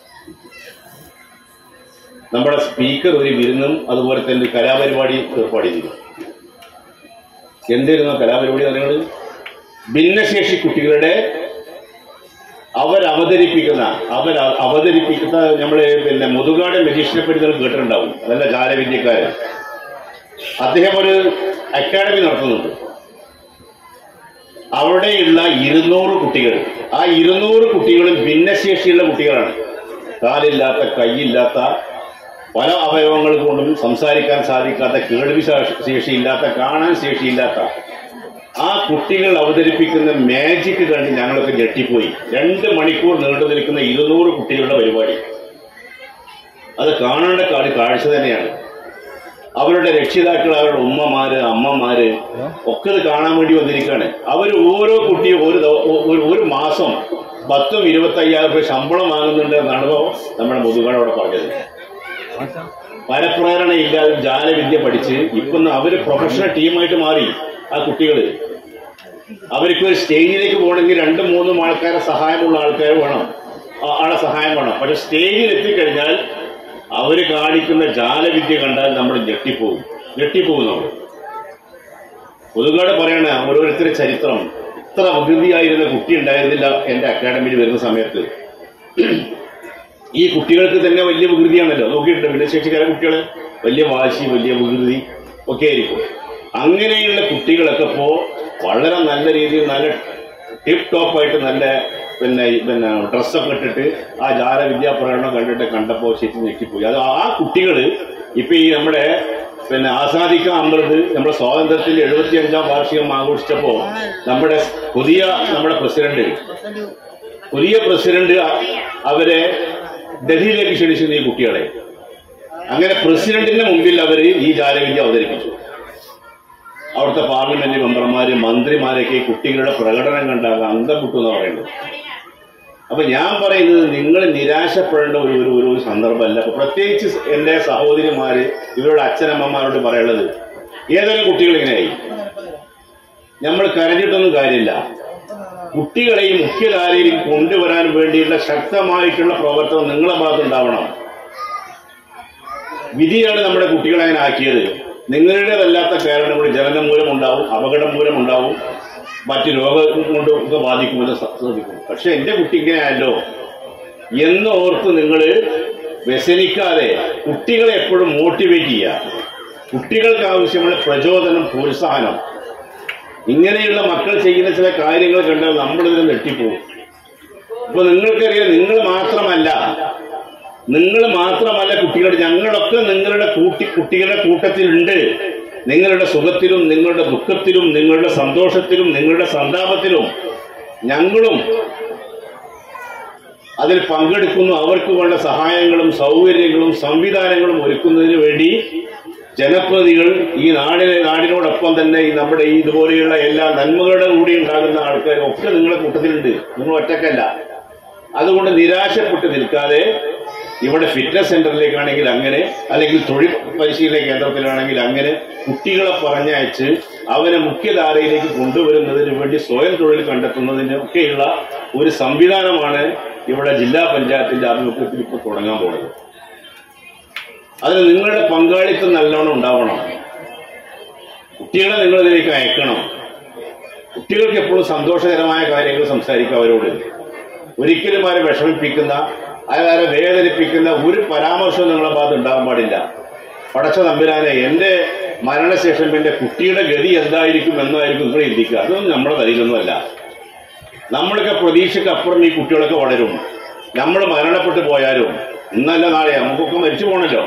നമ്മുടെ സ്പീക്കർ ഒരു വിരുന്നും അതുപോലെ തന്നെ ഒരു കലാപരിപാടി ഏർപ്പാട് ചെയ്തു എന്തായിരുന്നു ആ കലാപരിപാടി നിങ്ങൾ ഭിന്നശേഷി കുട്ടികളുടെ അവരവതരിപ്പിക്കുന്ന അവർ അവതരിപ്പിക്കുന്ന നമ്മള് പിന്നെ മുതുകാട് മജീഷിനെ പറ്റി നിങ്ങൾ കേട്ടിട്ടുണ്ടാവും അതല്ല ജാലവിദ്യക്കാരൻ അദ്ദേഹം ഒരു അക്കാഡമി നടത്തുന്നുണ്ട് അവിടെയുള്ള ഇരുന്നൂറ് കുട്ടികൾ ആ ഇരുന്നൂറ് കുട്ടികളും ഭിന്നശേഷിയുള്ള കുട്ടികളാണ് കാലില്ലാത്ത കൈയില്ലാത്ത പല അവയവങ്ങൾ കൊണ്ടും സംസാരിക്കാൻ സാധിക്കാത്ത കേൾവി ശാ- ശേഷിയില്ലാത്ത കാണാൻ ശേഷിയില്ലാത്ത ആ കുട്ടികൾ അവതരിപ്പിക്കുന്ന മാജിക് കണ്ട് ഞങ്ങളൊക്കെ ഞെട്ടിപ്പോയി രണ്ട് മണിക്കൂർ നീണ്ടു നിൽക്കുന്ന ഇരുന്നൂറ് കുട്ടികളുടെ പരിപാടി അത് കാണേണ്ട കാടി കാഴ്ച തന്നെയാണ് അവരുടെ രക്ഷിതാക്കൾ അവരുടെ ഉമ്മമാര് അമ്മമാര് ഒക്കെ ഇത് കാണാൻ വേണ്ടി വന്നിരിക്കുകയാണ് അവർ ഓരോ കുട്ടിയും ഒരു ദവ- ഒരു ഒരു മാസം പത്തും ഇരുപത്തി അയ്യായിരം രൂപ ശമ്പളം വാങ്ങുന്നുണ്ട് എന്നാണ് നമ്മുടെ മുതുകാട് അവിടെ പറഞ്ഞത് പരപ്രേരണയില്ലാതെ ജാലവിദ്യ പഠിച്ച് ഇപ്പം അവര് പ്രൊഫഷണൽ ടീമായിട്ട് മാറി ആ കുട്ടികള് അവർക്ക് ഒരു സ്റ്റേജിലേക്ക് പോകണമെങ്കിൽ രണ്ടും മൂന്നും ആൾക്കാരെ സഹായമുള്ള ആൾക്കാർ വേണം ആ- ആളെ സഹായം വേണം പക്ഷെ സ്റ്റേജിൽ എത്തിക്കഴിഞ്ഞാൽ അവര് കാണിക്കുന്ന ജാലവിദ്യ കണ്ടാൽ നമ്മൾ ഞെട്ടിപ്പോകും ഞെട്ടിപ്പോകും നമ്മൾ പൊതുകാട് പറയണ ഓരോരുത്തരുടെ ചരിത്രം ഇത്ര വികൃതിയായിരുന്ന കുട്ടി ഉണ്ടായിരുന്നില്ല എന്റെ അക്കാഡമിയിൽ വരുന്ന സമയത്ത് ഈ കുട്ടികൾക്ക് തന്നെ വലിയ വികൃതിയാണല്ലോ നോക്കിയിട്ടുണ്ട് ഭിന്നശേഷിക്കാരെ കുട്ടികൾ വലിയ വാശി വലിയ വികൃതി ഒക്കെ ആയിരിക്കും അങ്ങനെയുള്ള കുട്ടികളൊക്കെ ഇപ്പോ വളരെ നല്ല രീതിയിൽ നല്ല ടിപ്പ് ടോപ്പായിട്ട് നല്ല പിന്നെ ഈ പിന്നെ ഡ്രസ്സൊക്കെ ഇട്ടിട്ട് ആ ജാല വിദ്യാപ്രകടനം കണ്ടിട്ട് കണ്ടപ്പോൾ ശരിക്കും ഞെട്ടിപ്പോയി അത് ആ കുട്ടികൾ ഇപ്പൊ ഈ നമ്മുടെ പിന്നെ ആസാദിക്ക അമൃത് നമ്മുടെ സ്വാതന്ത്ര്യത്തിൽ എഴുപത്തി അഞ്ചാം വാർഷികം ആഘോഷിച്ചപ്പോ നമ്മുടെ പുതിയ നമ്മുടെ പ്രസിഡന്റ് പുതിയ പ്രസിഡന്റ് അ- അവരെ ഡൽഹിയിലേക്ക് ക്ഷണിച്ചു ഈ കുട്ടികളെ അങ്ങനെ പ്രസിഡന്റിന്റെ മുമ്പിൽ അവർ ഈ ജാലവിദ്യ അവതരിപ്പിച്ചു അവിടുത്തെ പാർലമെന്റ് മെമ്പർമാര് മന്ത്രിമാരൊക്കെ ഈ കുട്ടികളുടെ പ്രകടനം കണ്ടാൽ അന്തം വിട്ടു എന്ന് പറയുന്നത് അപ്പൊ ഞാൻ പറയുന്നത് നിങ്ങൾ നിരാശപ്പെടേണ്ട ഒരു ഒരു ഒരു സന്ദർഭമല്ല അപ്പൊ പ്രത്യേകിച്ച് എന്റെ സഹോദരിമാര് ഇവരുടെ അച്ഛനമ്മമാരോട് പറയുള്ളത് ഏതെങ്കിലും കുട്ടികൾ ഇങ്ങനെയായി നമ്മൾ കരഞ്ഞിട്ടൊന്നും കാര്യമില്ല കുട്ടികളെ ഈ മുഖ്യധാരയിൽ കൊണ്ടുവരാൻ വേണ്ടിയുള്ള ശക്തമായിട്ടുള്ള പ്രവർത്തനം നിങ്ങളെ ഭാഗത്തുണ്ടാവണം വിധിയാണ് നമ്മുടെ കുട്ടികളെ അങ്ങനെ ആക്കിയത് നിങ്ങളുടേതല്ലാത്ത കാരണം കൊണ്ട് ജനനം മൂലം ഉണ്ടാവും അപകടം മൂലം ഉണ്ടാവും മറ്റു രോഗം കൊണ്ട് ഒക്കെ ബാധിക്കുമെന്ന് സ- ശ്രദ്ധിക്കും പക്ഷെ എന്റെ കുട്ടി ഇങ്ങനെയല്ലോ എന്ന് ഓർത്ത് നിങ്ങൾ വ്യസനിക്കാതെ കുട്ടികളെ എപ്പോഴും മോട്ടിവേറ്റ് ചെയ്യുക കുട്ടികൾക്ക് ആവശ്യമുള്ള പ്രചോദനം പ്രോത്സാഹനം ഇങ്ങനെയുള്ള മക്കൾ ചെയ്യുന്ന ചില കാര്യങ്ങൾ കണ്ടാൽ നമ്മളിതിനെ നെട്ടിപ്പോകും ഇപ്പൊ നിങ്ങൾക്കറിയാം നിങ്ങൾ മാത്രമല്ല നിങ്ങൾ മാത്രമല്ല കുട്ടികൾ ഞങ്ങളൊക്കെ നിങ്ങളുടെ കൂട്ടി കുട്ടികളുടെ കൂട്ടത്തിലുണ്ട് നിങ്ങളുടെ സുഖത്തിലും നിങ്ങളുടെ ദുഃഖത്തിലും നിങ്ങളുടെ സന്തോഷത്തിലും നിങ്ങളുടെ സന്താപത്തിലും ഞങ്ങളും അതിൽ പങ്കെടുക്കുന്നു അവർക്ക് വേണ്ട സഹായങ്ങളും സൗകര്യങ്ങളും സംവിധാനങ്ങളും ഒരുക്കുന്നതിന് വേണ്ടി ജനപ്രതികൾ ഈ നാടിനെ നാടിനോടൊപ്പം തന്നെ ഈ നമ്മുടെ ഈ ഇതുപോലെയുള്ള എല്ലാ നന്മകളുടെ കൂടി ഉണ്ടാകുന്ന ആൾക്കാർ ഒക്കെ നിങ്ങളുടെ കൂട്ടത്തിലുണ്ട് നിങ്ങൾ ഒറ്റക്കല്ല അതുകൊണ്ട് നിരാശപ്പെട്ട് നിൽക്കാതെ ഇവിടെ ഫിറ്റ്നസ് സെന്ററിലേക്കാണെങ്കിൽ അങ്ങനെ അല്ലെങ്കിൽ തൊഴിൽ പരിശീലന കേന്ദ്രത്തിലാണെങ്കിൽ അങ്ങനെ കുട്ടികളെ പറഞ്ഞയച്ച് അവനെ മുഖ്യധാരയിലേക്ക് കൊണ്ടുവരുന്നതിന് വേണ്ടി സ്വയം തൊഴിൽ കണ്ടെത്തുന്നതിന് ഒക്കെയുള്ള ഒരു സംവിധാനമാണ് ഇവിടെ ജില്ലാ പഞ്ചായത്തിന്റെ ആഭിമുഖ്യത്തിൽ ഇപ്പോൾ തുടങ്ങാൻ പോകുന്നത് അതിന് നിങ്ങളുടെ പങ്കാളിത്തം നല്ലോണം ഉണ്ടാവണം കുട്ടികളെ നിങ്ങളിതിലേക്ക് അയക്കണം കുട്ടികൾക്ക് എപ്പോഴും സന്തോഷകരമായ കാര്യങ്ങൾ സംസാരിക്കുക അവരോട് ഒരിക്കലും അവരെ വിഷമിപ്പിക്കുന്ന അവരെ വേദനിപ്പിക്കുന്ന ഒരു പരാമർശവും നിങ്ങളെ ഭാഗത്ത് ഉണ്ടാകാൻ പാടില്ല പടച്ച തമ്പുരാനെ എന്റെ മരണശേഷം എന്റെ കുട്ടിയുടെ ഗതി എന്തായിരിക്കും എന്നായിരിക്കും നിങ്ങൾ ചിന്തിക്കുക അതൊന്നും നമ്മുടെ തലയിലൊന്നുമല്ല നമ്മളൊക്കെ പ്രതീക്ഷയ്ക്ക് അപ്പുറം ഈ കുട്ടികളൊക്കെ വളരും നമ്മൾ മരണപ്പെട്ടു പോയാലും ഇന്നല്ല നാളെ നമുക്കൊക്കെ മരിച്ചു പോകണല്ലോ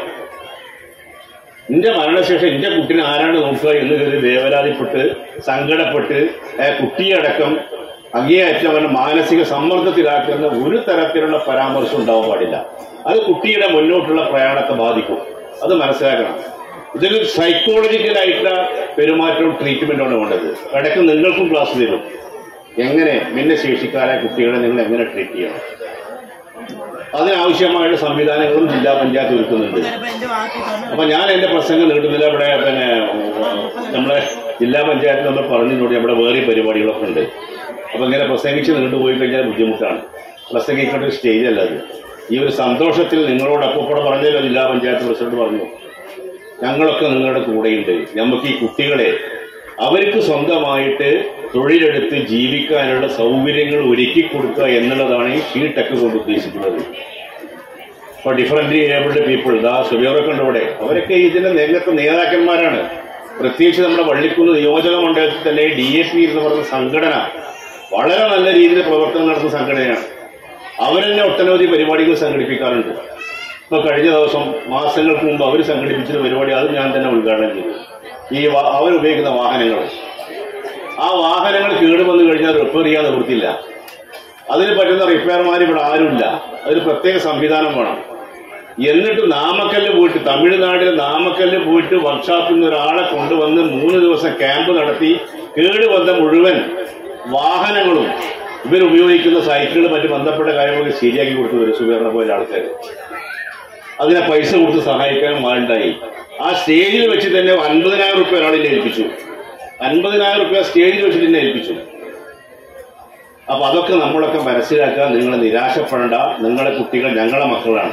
എന്റെ മരണശേഷം എന്റെ കുട്ടിനെ ആരാണ് നോക്കുക എന്ന് കരുതി വേവലാതിപ്പെട്ട് സങ്കടപ്പെട്ട് ഏ, കുട്ടിയടക്കം അങ്ങേയറ്റം അവനെ മാനസിക സമ്മർദ്ദത്തിലാക്കുന്ന ഒരു തരത്തിലുള്ള പരാമർശം ഉണ്ടാവാൻ പാടില്ല അത് കുട്ടിയുടെ മുന്നോട്ടുള്ള പ്രയാണത്തെ ബാധിക്കും അത് മനസ്സിലാക്കണം ഇതൊരു സൈക്കോളജിക്കലായിട്ടുള്ള പെരുമാറ്റവും ട്രീറ്റ്മെന്റാണ് വേണ്ടത് ഇടയ്ക്ക് നിങ്ങൾക്കും ക്ലാസ് തരും എങ്ങനെ ഭിന്നശേഷിക്കാരായ കുട്ടികളെ നിങ്ങൾ എങ്ങനെ ട്രീറ്റ് ചെയ്യണം അതിനാവശ്യമായുള്ള സംവിധാനങ്ങളും ജില്ലാ പഞ്ചായത്ത് ഒരുക്കുന്നുണ്ട് അപ്പൊ ഞാൻ എന്റെ പ്രസംഗം നീട്ടുന്നില്ല ഇവിടെ പിന്നെ നമ്മളെ ജില്ലാ പഞ്ചായത്ത് നമ്മൾ പറഞ്ഞിട്ടുണ്ട് നമ്മുടെ വേറെ പരിപാടികളൊക്കെ ഉണ്ട് അപ്പൊ ഇങ്ങനെ പ്രസംഗിച്ച് നീണ്ടുപോയി കഴിഞ്ഞാൽ ബുദ്ധിമുട്ടാണ് പ്രസംഗിക്കേണ്ട ഒരു സ്റ്റേജ് അല്ല അത് ഈ ഒരു സന്തോഷത്തിൽ നിങ്ങളോടൊപ്പം കൂടെ പറഞ്ഞല്ലോ ജില്ലാ പഞ്ചായത്ത് പ്രസിഡന്റ് പറഞ്ഞു ഞങ്ങളൊക്കെ നിങ്ങളുടെ കൂടെയുണ്ട് നമുക്ക് ഈ കുട്ടികളെ അവർക്ക് സ്വന്തമായിട്ട് തൊഴിലെടുത്ത് ജീവിക്കാനുള്ള സൗകര്യങ്ങൾ ഒരുക്കി കൊടുക്കുക എന്നുള്ളതാണ് ഈ ഷീ ടെക് കൊണ്ട് ഉദ്ദേശിക്കുന്നത് ഇപ്പൊ ഡിഫറൻ്റ് ഏബിൾഡ് പീപ്പിൾ ദാ സുബിയോറൊക്കെ ഉണ്ട് ഇവിടെ അവരൊക്കെ ഇതിന്റെ രംഗത്തെ നേതാക്കന്മാരാണ് പ്രത്യേകിച്ച് നമ്മുടെ വള്ളിക്കുന്ന് നിയോജക മണ്ഡലത്തിൽ തന്നെ ഡി എ പി എന്ന് പറയുന്ന സംഘടന വളരെ നല്ല രീതിയിൽ പ്രവർത്തനം നടത്തുന്ന സംഘടനയാണ് അവരെന്നെ ഒട്ടനവധി പരിപാടികൾ സംഘടിപ്പിക്കാറുണ്ട് ഇപ്പൊ കഴിഞ്ഞ ദിവസം മാസങ്ങൾക്ക് മുമ്പ് അവർ സംഘടിപ്പിച്ചൊരു പരിപാടി അത് ഞാൻ തന്നെ ഉദ്ഘാടനം ചെയ്തു ഈ വാ- അവരുപയോഗിക്കുന്ന വാഹനങ്ങൾ ആ വാഹനങ്ങൾ കേടുവന്നു കഴിഞ്ഞാൽ റിപ്പയർ ചെയ്യാൻ നിവൃത്തിയില്ല അതിന് പറ്റുന്ന റിപ്പയർമാർ ഇവിടെ ആരുമില്ല അതൊരു പ്രത്യേക സംവിധാനം വേണം എന്നിട്ട് നാമക്കല്ല് പോയിട്ട് തമിഴ്നാട്ടിൽ നാമക്കല്ല് പോയിട്ട് വർക്ക്ഷോപ്പിൽ നിന്ന് ഒരാളെ കൊണ്ടുവന്ന് മൂന്ന് ദിവസം ക്യാമ്പ് നടത്തി കേടുവന്ന മുഴുവൻ വാഹനങ്ങളും ഇവരുപയോഗിക്കുന്ന സൈക്കിളും മറ്റു ബന്ധപ്പെട്ട കാര്യങ്ങളൊക്കെ ശരിയാക്കി കൊടുത്തു വരും സുബീറിനെ പോലെ ആൾക്കാർ അതിനെ പൈസ കൊടുത്ത് സഹായിക്കാനും ആളുണ്ടായി ആ സ്റ്റേജിൽ വെച്ച് തന്നെ അൻപതിനായിരം റുപ്യ ഒരാളിനെ ഏൽപ്പിച്ചു അൻപതിനായിരം റുപ്യ സ്റ്റേജിൽ വെച്ചിട്ട് തന്നെ ഏൽപ്പിച്ചു അപ്പൊ അതൊക്കെ നമ്മളൊക്കെ മനസ്സിലാക്കുക നിങ്ങൾ നിരാശപ്പെടേണ്ട നിങ്ങളെ കുട്ടികൾ ഞങ്ങളെ മക്കളാണ്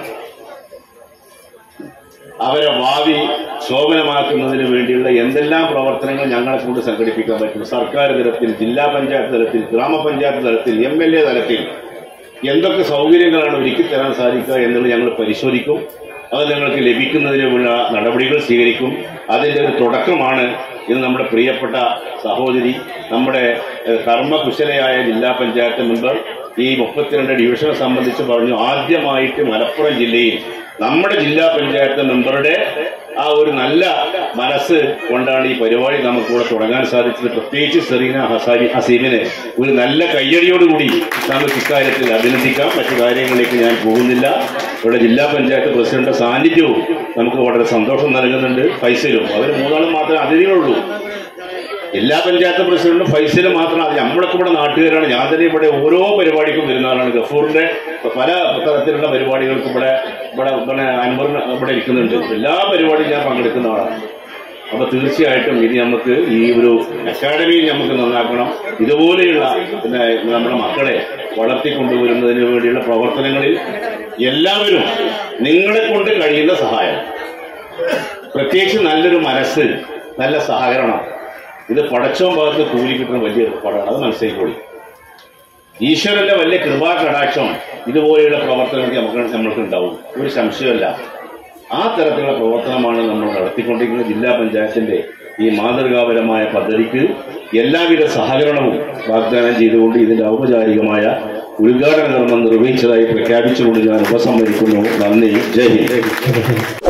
അവരെ ഭാവി ശോഭനമാക്കുന്നതിന് വേണ്ടിയുള്ള എന്തെല്ലാം പ്രവർത്തനങ്ങൾ ഞങ്ങളെ കൊണ്ട് സംഘടിപ്പിക്കാൻ പറ്റും സർക്കാർ തലത്തിൽ ജില്ലാ പഞ്ചായത്ത് തലത്തിൽ ഗ്രാമപഞ്ചായത്ത് തലത്തിൽ എം എൽ എ തലത്തിൽ എന്തൊക്കെ സൗകര്യങ്ങളാണ് ഒരുക്കി തരാൻ സാധിക്കുക എന്നുള്ളത് ഞങ്ങൾ പരിശോധിക്കും അത് നിങ്ങൾക്ക് ലഭിക്കുന്നതിനുള്ള നടപടികൾ സ്വീകരിക്കും അതിൻ്റെ ഒരു തുടക്കമാണ് ഇന്ന് നമ്മുടെ പ്രിയപ്പെട്ട സഹോദരി നമ്മുടെ ഏഹ്, കർമ്മകുശലയായ ജില്ലാ പഞ്ചായത്ത് മെമ്പർ ഈ മുപ്പത്തിരണ്ട് ഡിവിഷനെ സംബന്ധിച്ച് പറഞ്ഞു ആദ്യമായിട്ട് മലപ്പുറം ജില്ലയിൽ നമ്മുടെ ജില്ലാ പഞ്ചായത്ത് മെമ്പറുടെ ആ ഒരു നല്ല മനസ്സ് കൊണ്ടാണ് ഈ പരിപാടി നമുക്കിവിടെ തുടങ്ങാൻ സാധിച്ചത് പ്രത്യേകിച്ച് സെറീന ഹസാരി ഹസീമിനെ ഒരു നല്ല കയ്യടിയോടുകൂടി നമുക്ക് ഇക്കാര്യത്തിൽ അഭിനന്ദിക്കാം മറ്റു കാര്യങ്ങളിലേക്ക് ഞാൻ പോകുന്നില്ല ഇവിടെ ജില്ലാ പഞ്ചായത്ത് പ്രസിഡന്റ് സാന്നിധ്യവും നമുക്ക് വളരെ സന്തോഷം നൽകുന്നുണ്ട് ഫൈസലും അവർ മൂന്നാളും മാത്രമേ അതിഥികളുള്ളൂ എല്ലാ പഞ്ചായത്ത് പ്രസിഡന്റും ഫൈസലും മാത്രം അത് നമ്മളൊക്കെ ഇവിടെ നാട്ടുകാരാണ് ഞാൻ തന്നെ ഇവിടെ ഓരോ പരിപാടിക്കും വരുന്ന ആളാണ് ഗഫൂറിന്റെ പല തരത്തിലുള്ള പരിപാടികൾക്കും ഇവിടെ ഇവിടെ ഇവിടെ അൻവറിന് ഇവിടെ ഇരിക്കുന്നുണ്ട് എല്ലാ പരിപാടിയും ഞാൻ പങ്കെടുക്കുന്ന ആളാണ് അപ്പൊ തീർച്ചയായിട്ടും ഇനി നമുക്ക് ഈ ഒരു അക്കാഡമി നമുക്ക് നന്നാക്കണം ഇതുപോലെയുള്ള പിന്നെ നമ്മുടെ മക്കളെ വളർത്തിക്കൊണ്ടുവരുന്നതിന് വേണ്ടിയുള്ള പ്രവർത്തനങ്ങളിൽ എല്ലാവരും നിങ്ങളെ കൊണ്ട് കഴിയുന്ന സഹായം പ്രത്യേകിച്ച് നല്ലൊരു മനസ്സ് നല്ല സഹകരണം ഇത് പടച്ചോൻ ഭാഗത്ത് കൂലി കിട്ടുന്ന വലിയ ഏർപ്പാടാണ് അത് മനസ്സിലാക്കിക്കോളി ഈശ്വരന്റെ വലിയ കൃപാ കടാക്ഷം ഇതുപോലെയുള്ള പ്രവർത്തനങ്ങൾക്ക് നമുക്ക് നമ്മൾക്ക് ഉണ്ടാവും ഒരു സംശയമല്ല ആ തരത്തിലുള്ള പ്രവർത്തനമാണ് നമ്മൾ നടത്തിക്കൊണ്ടിരിക്കുന്നത് ജില്ലാ പഞ്ചായത്തിന്റെ ഈ മാതൃകാപരമായ പദ്ധതിക്ക് എല്ലാവിധ സഹകരണവും വാഗ്ദാനം ചെയ്തുകൊണ്ട് ഇതിന്റെ ഔപചാരികമായ ഉദ്ഘാടന കർമ്മം നിർവഹിച്ചതായി പ്രഖ്യാപിച്ചുകൊണ്ട് ഞാൻ ഉപസംഹരിക്കുന്നു നന്ദി ജയ് ഹിന്ദ്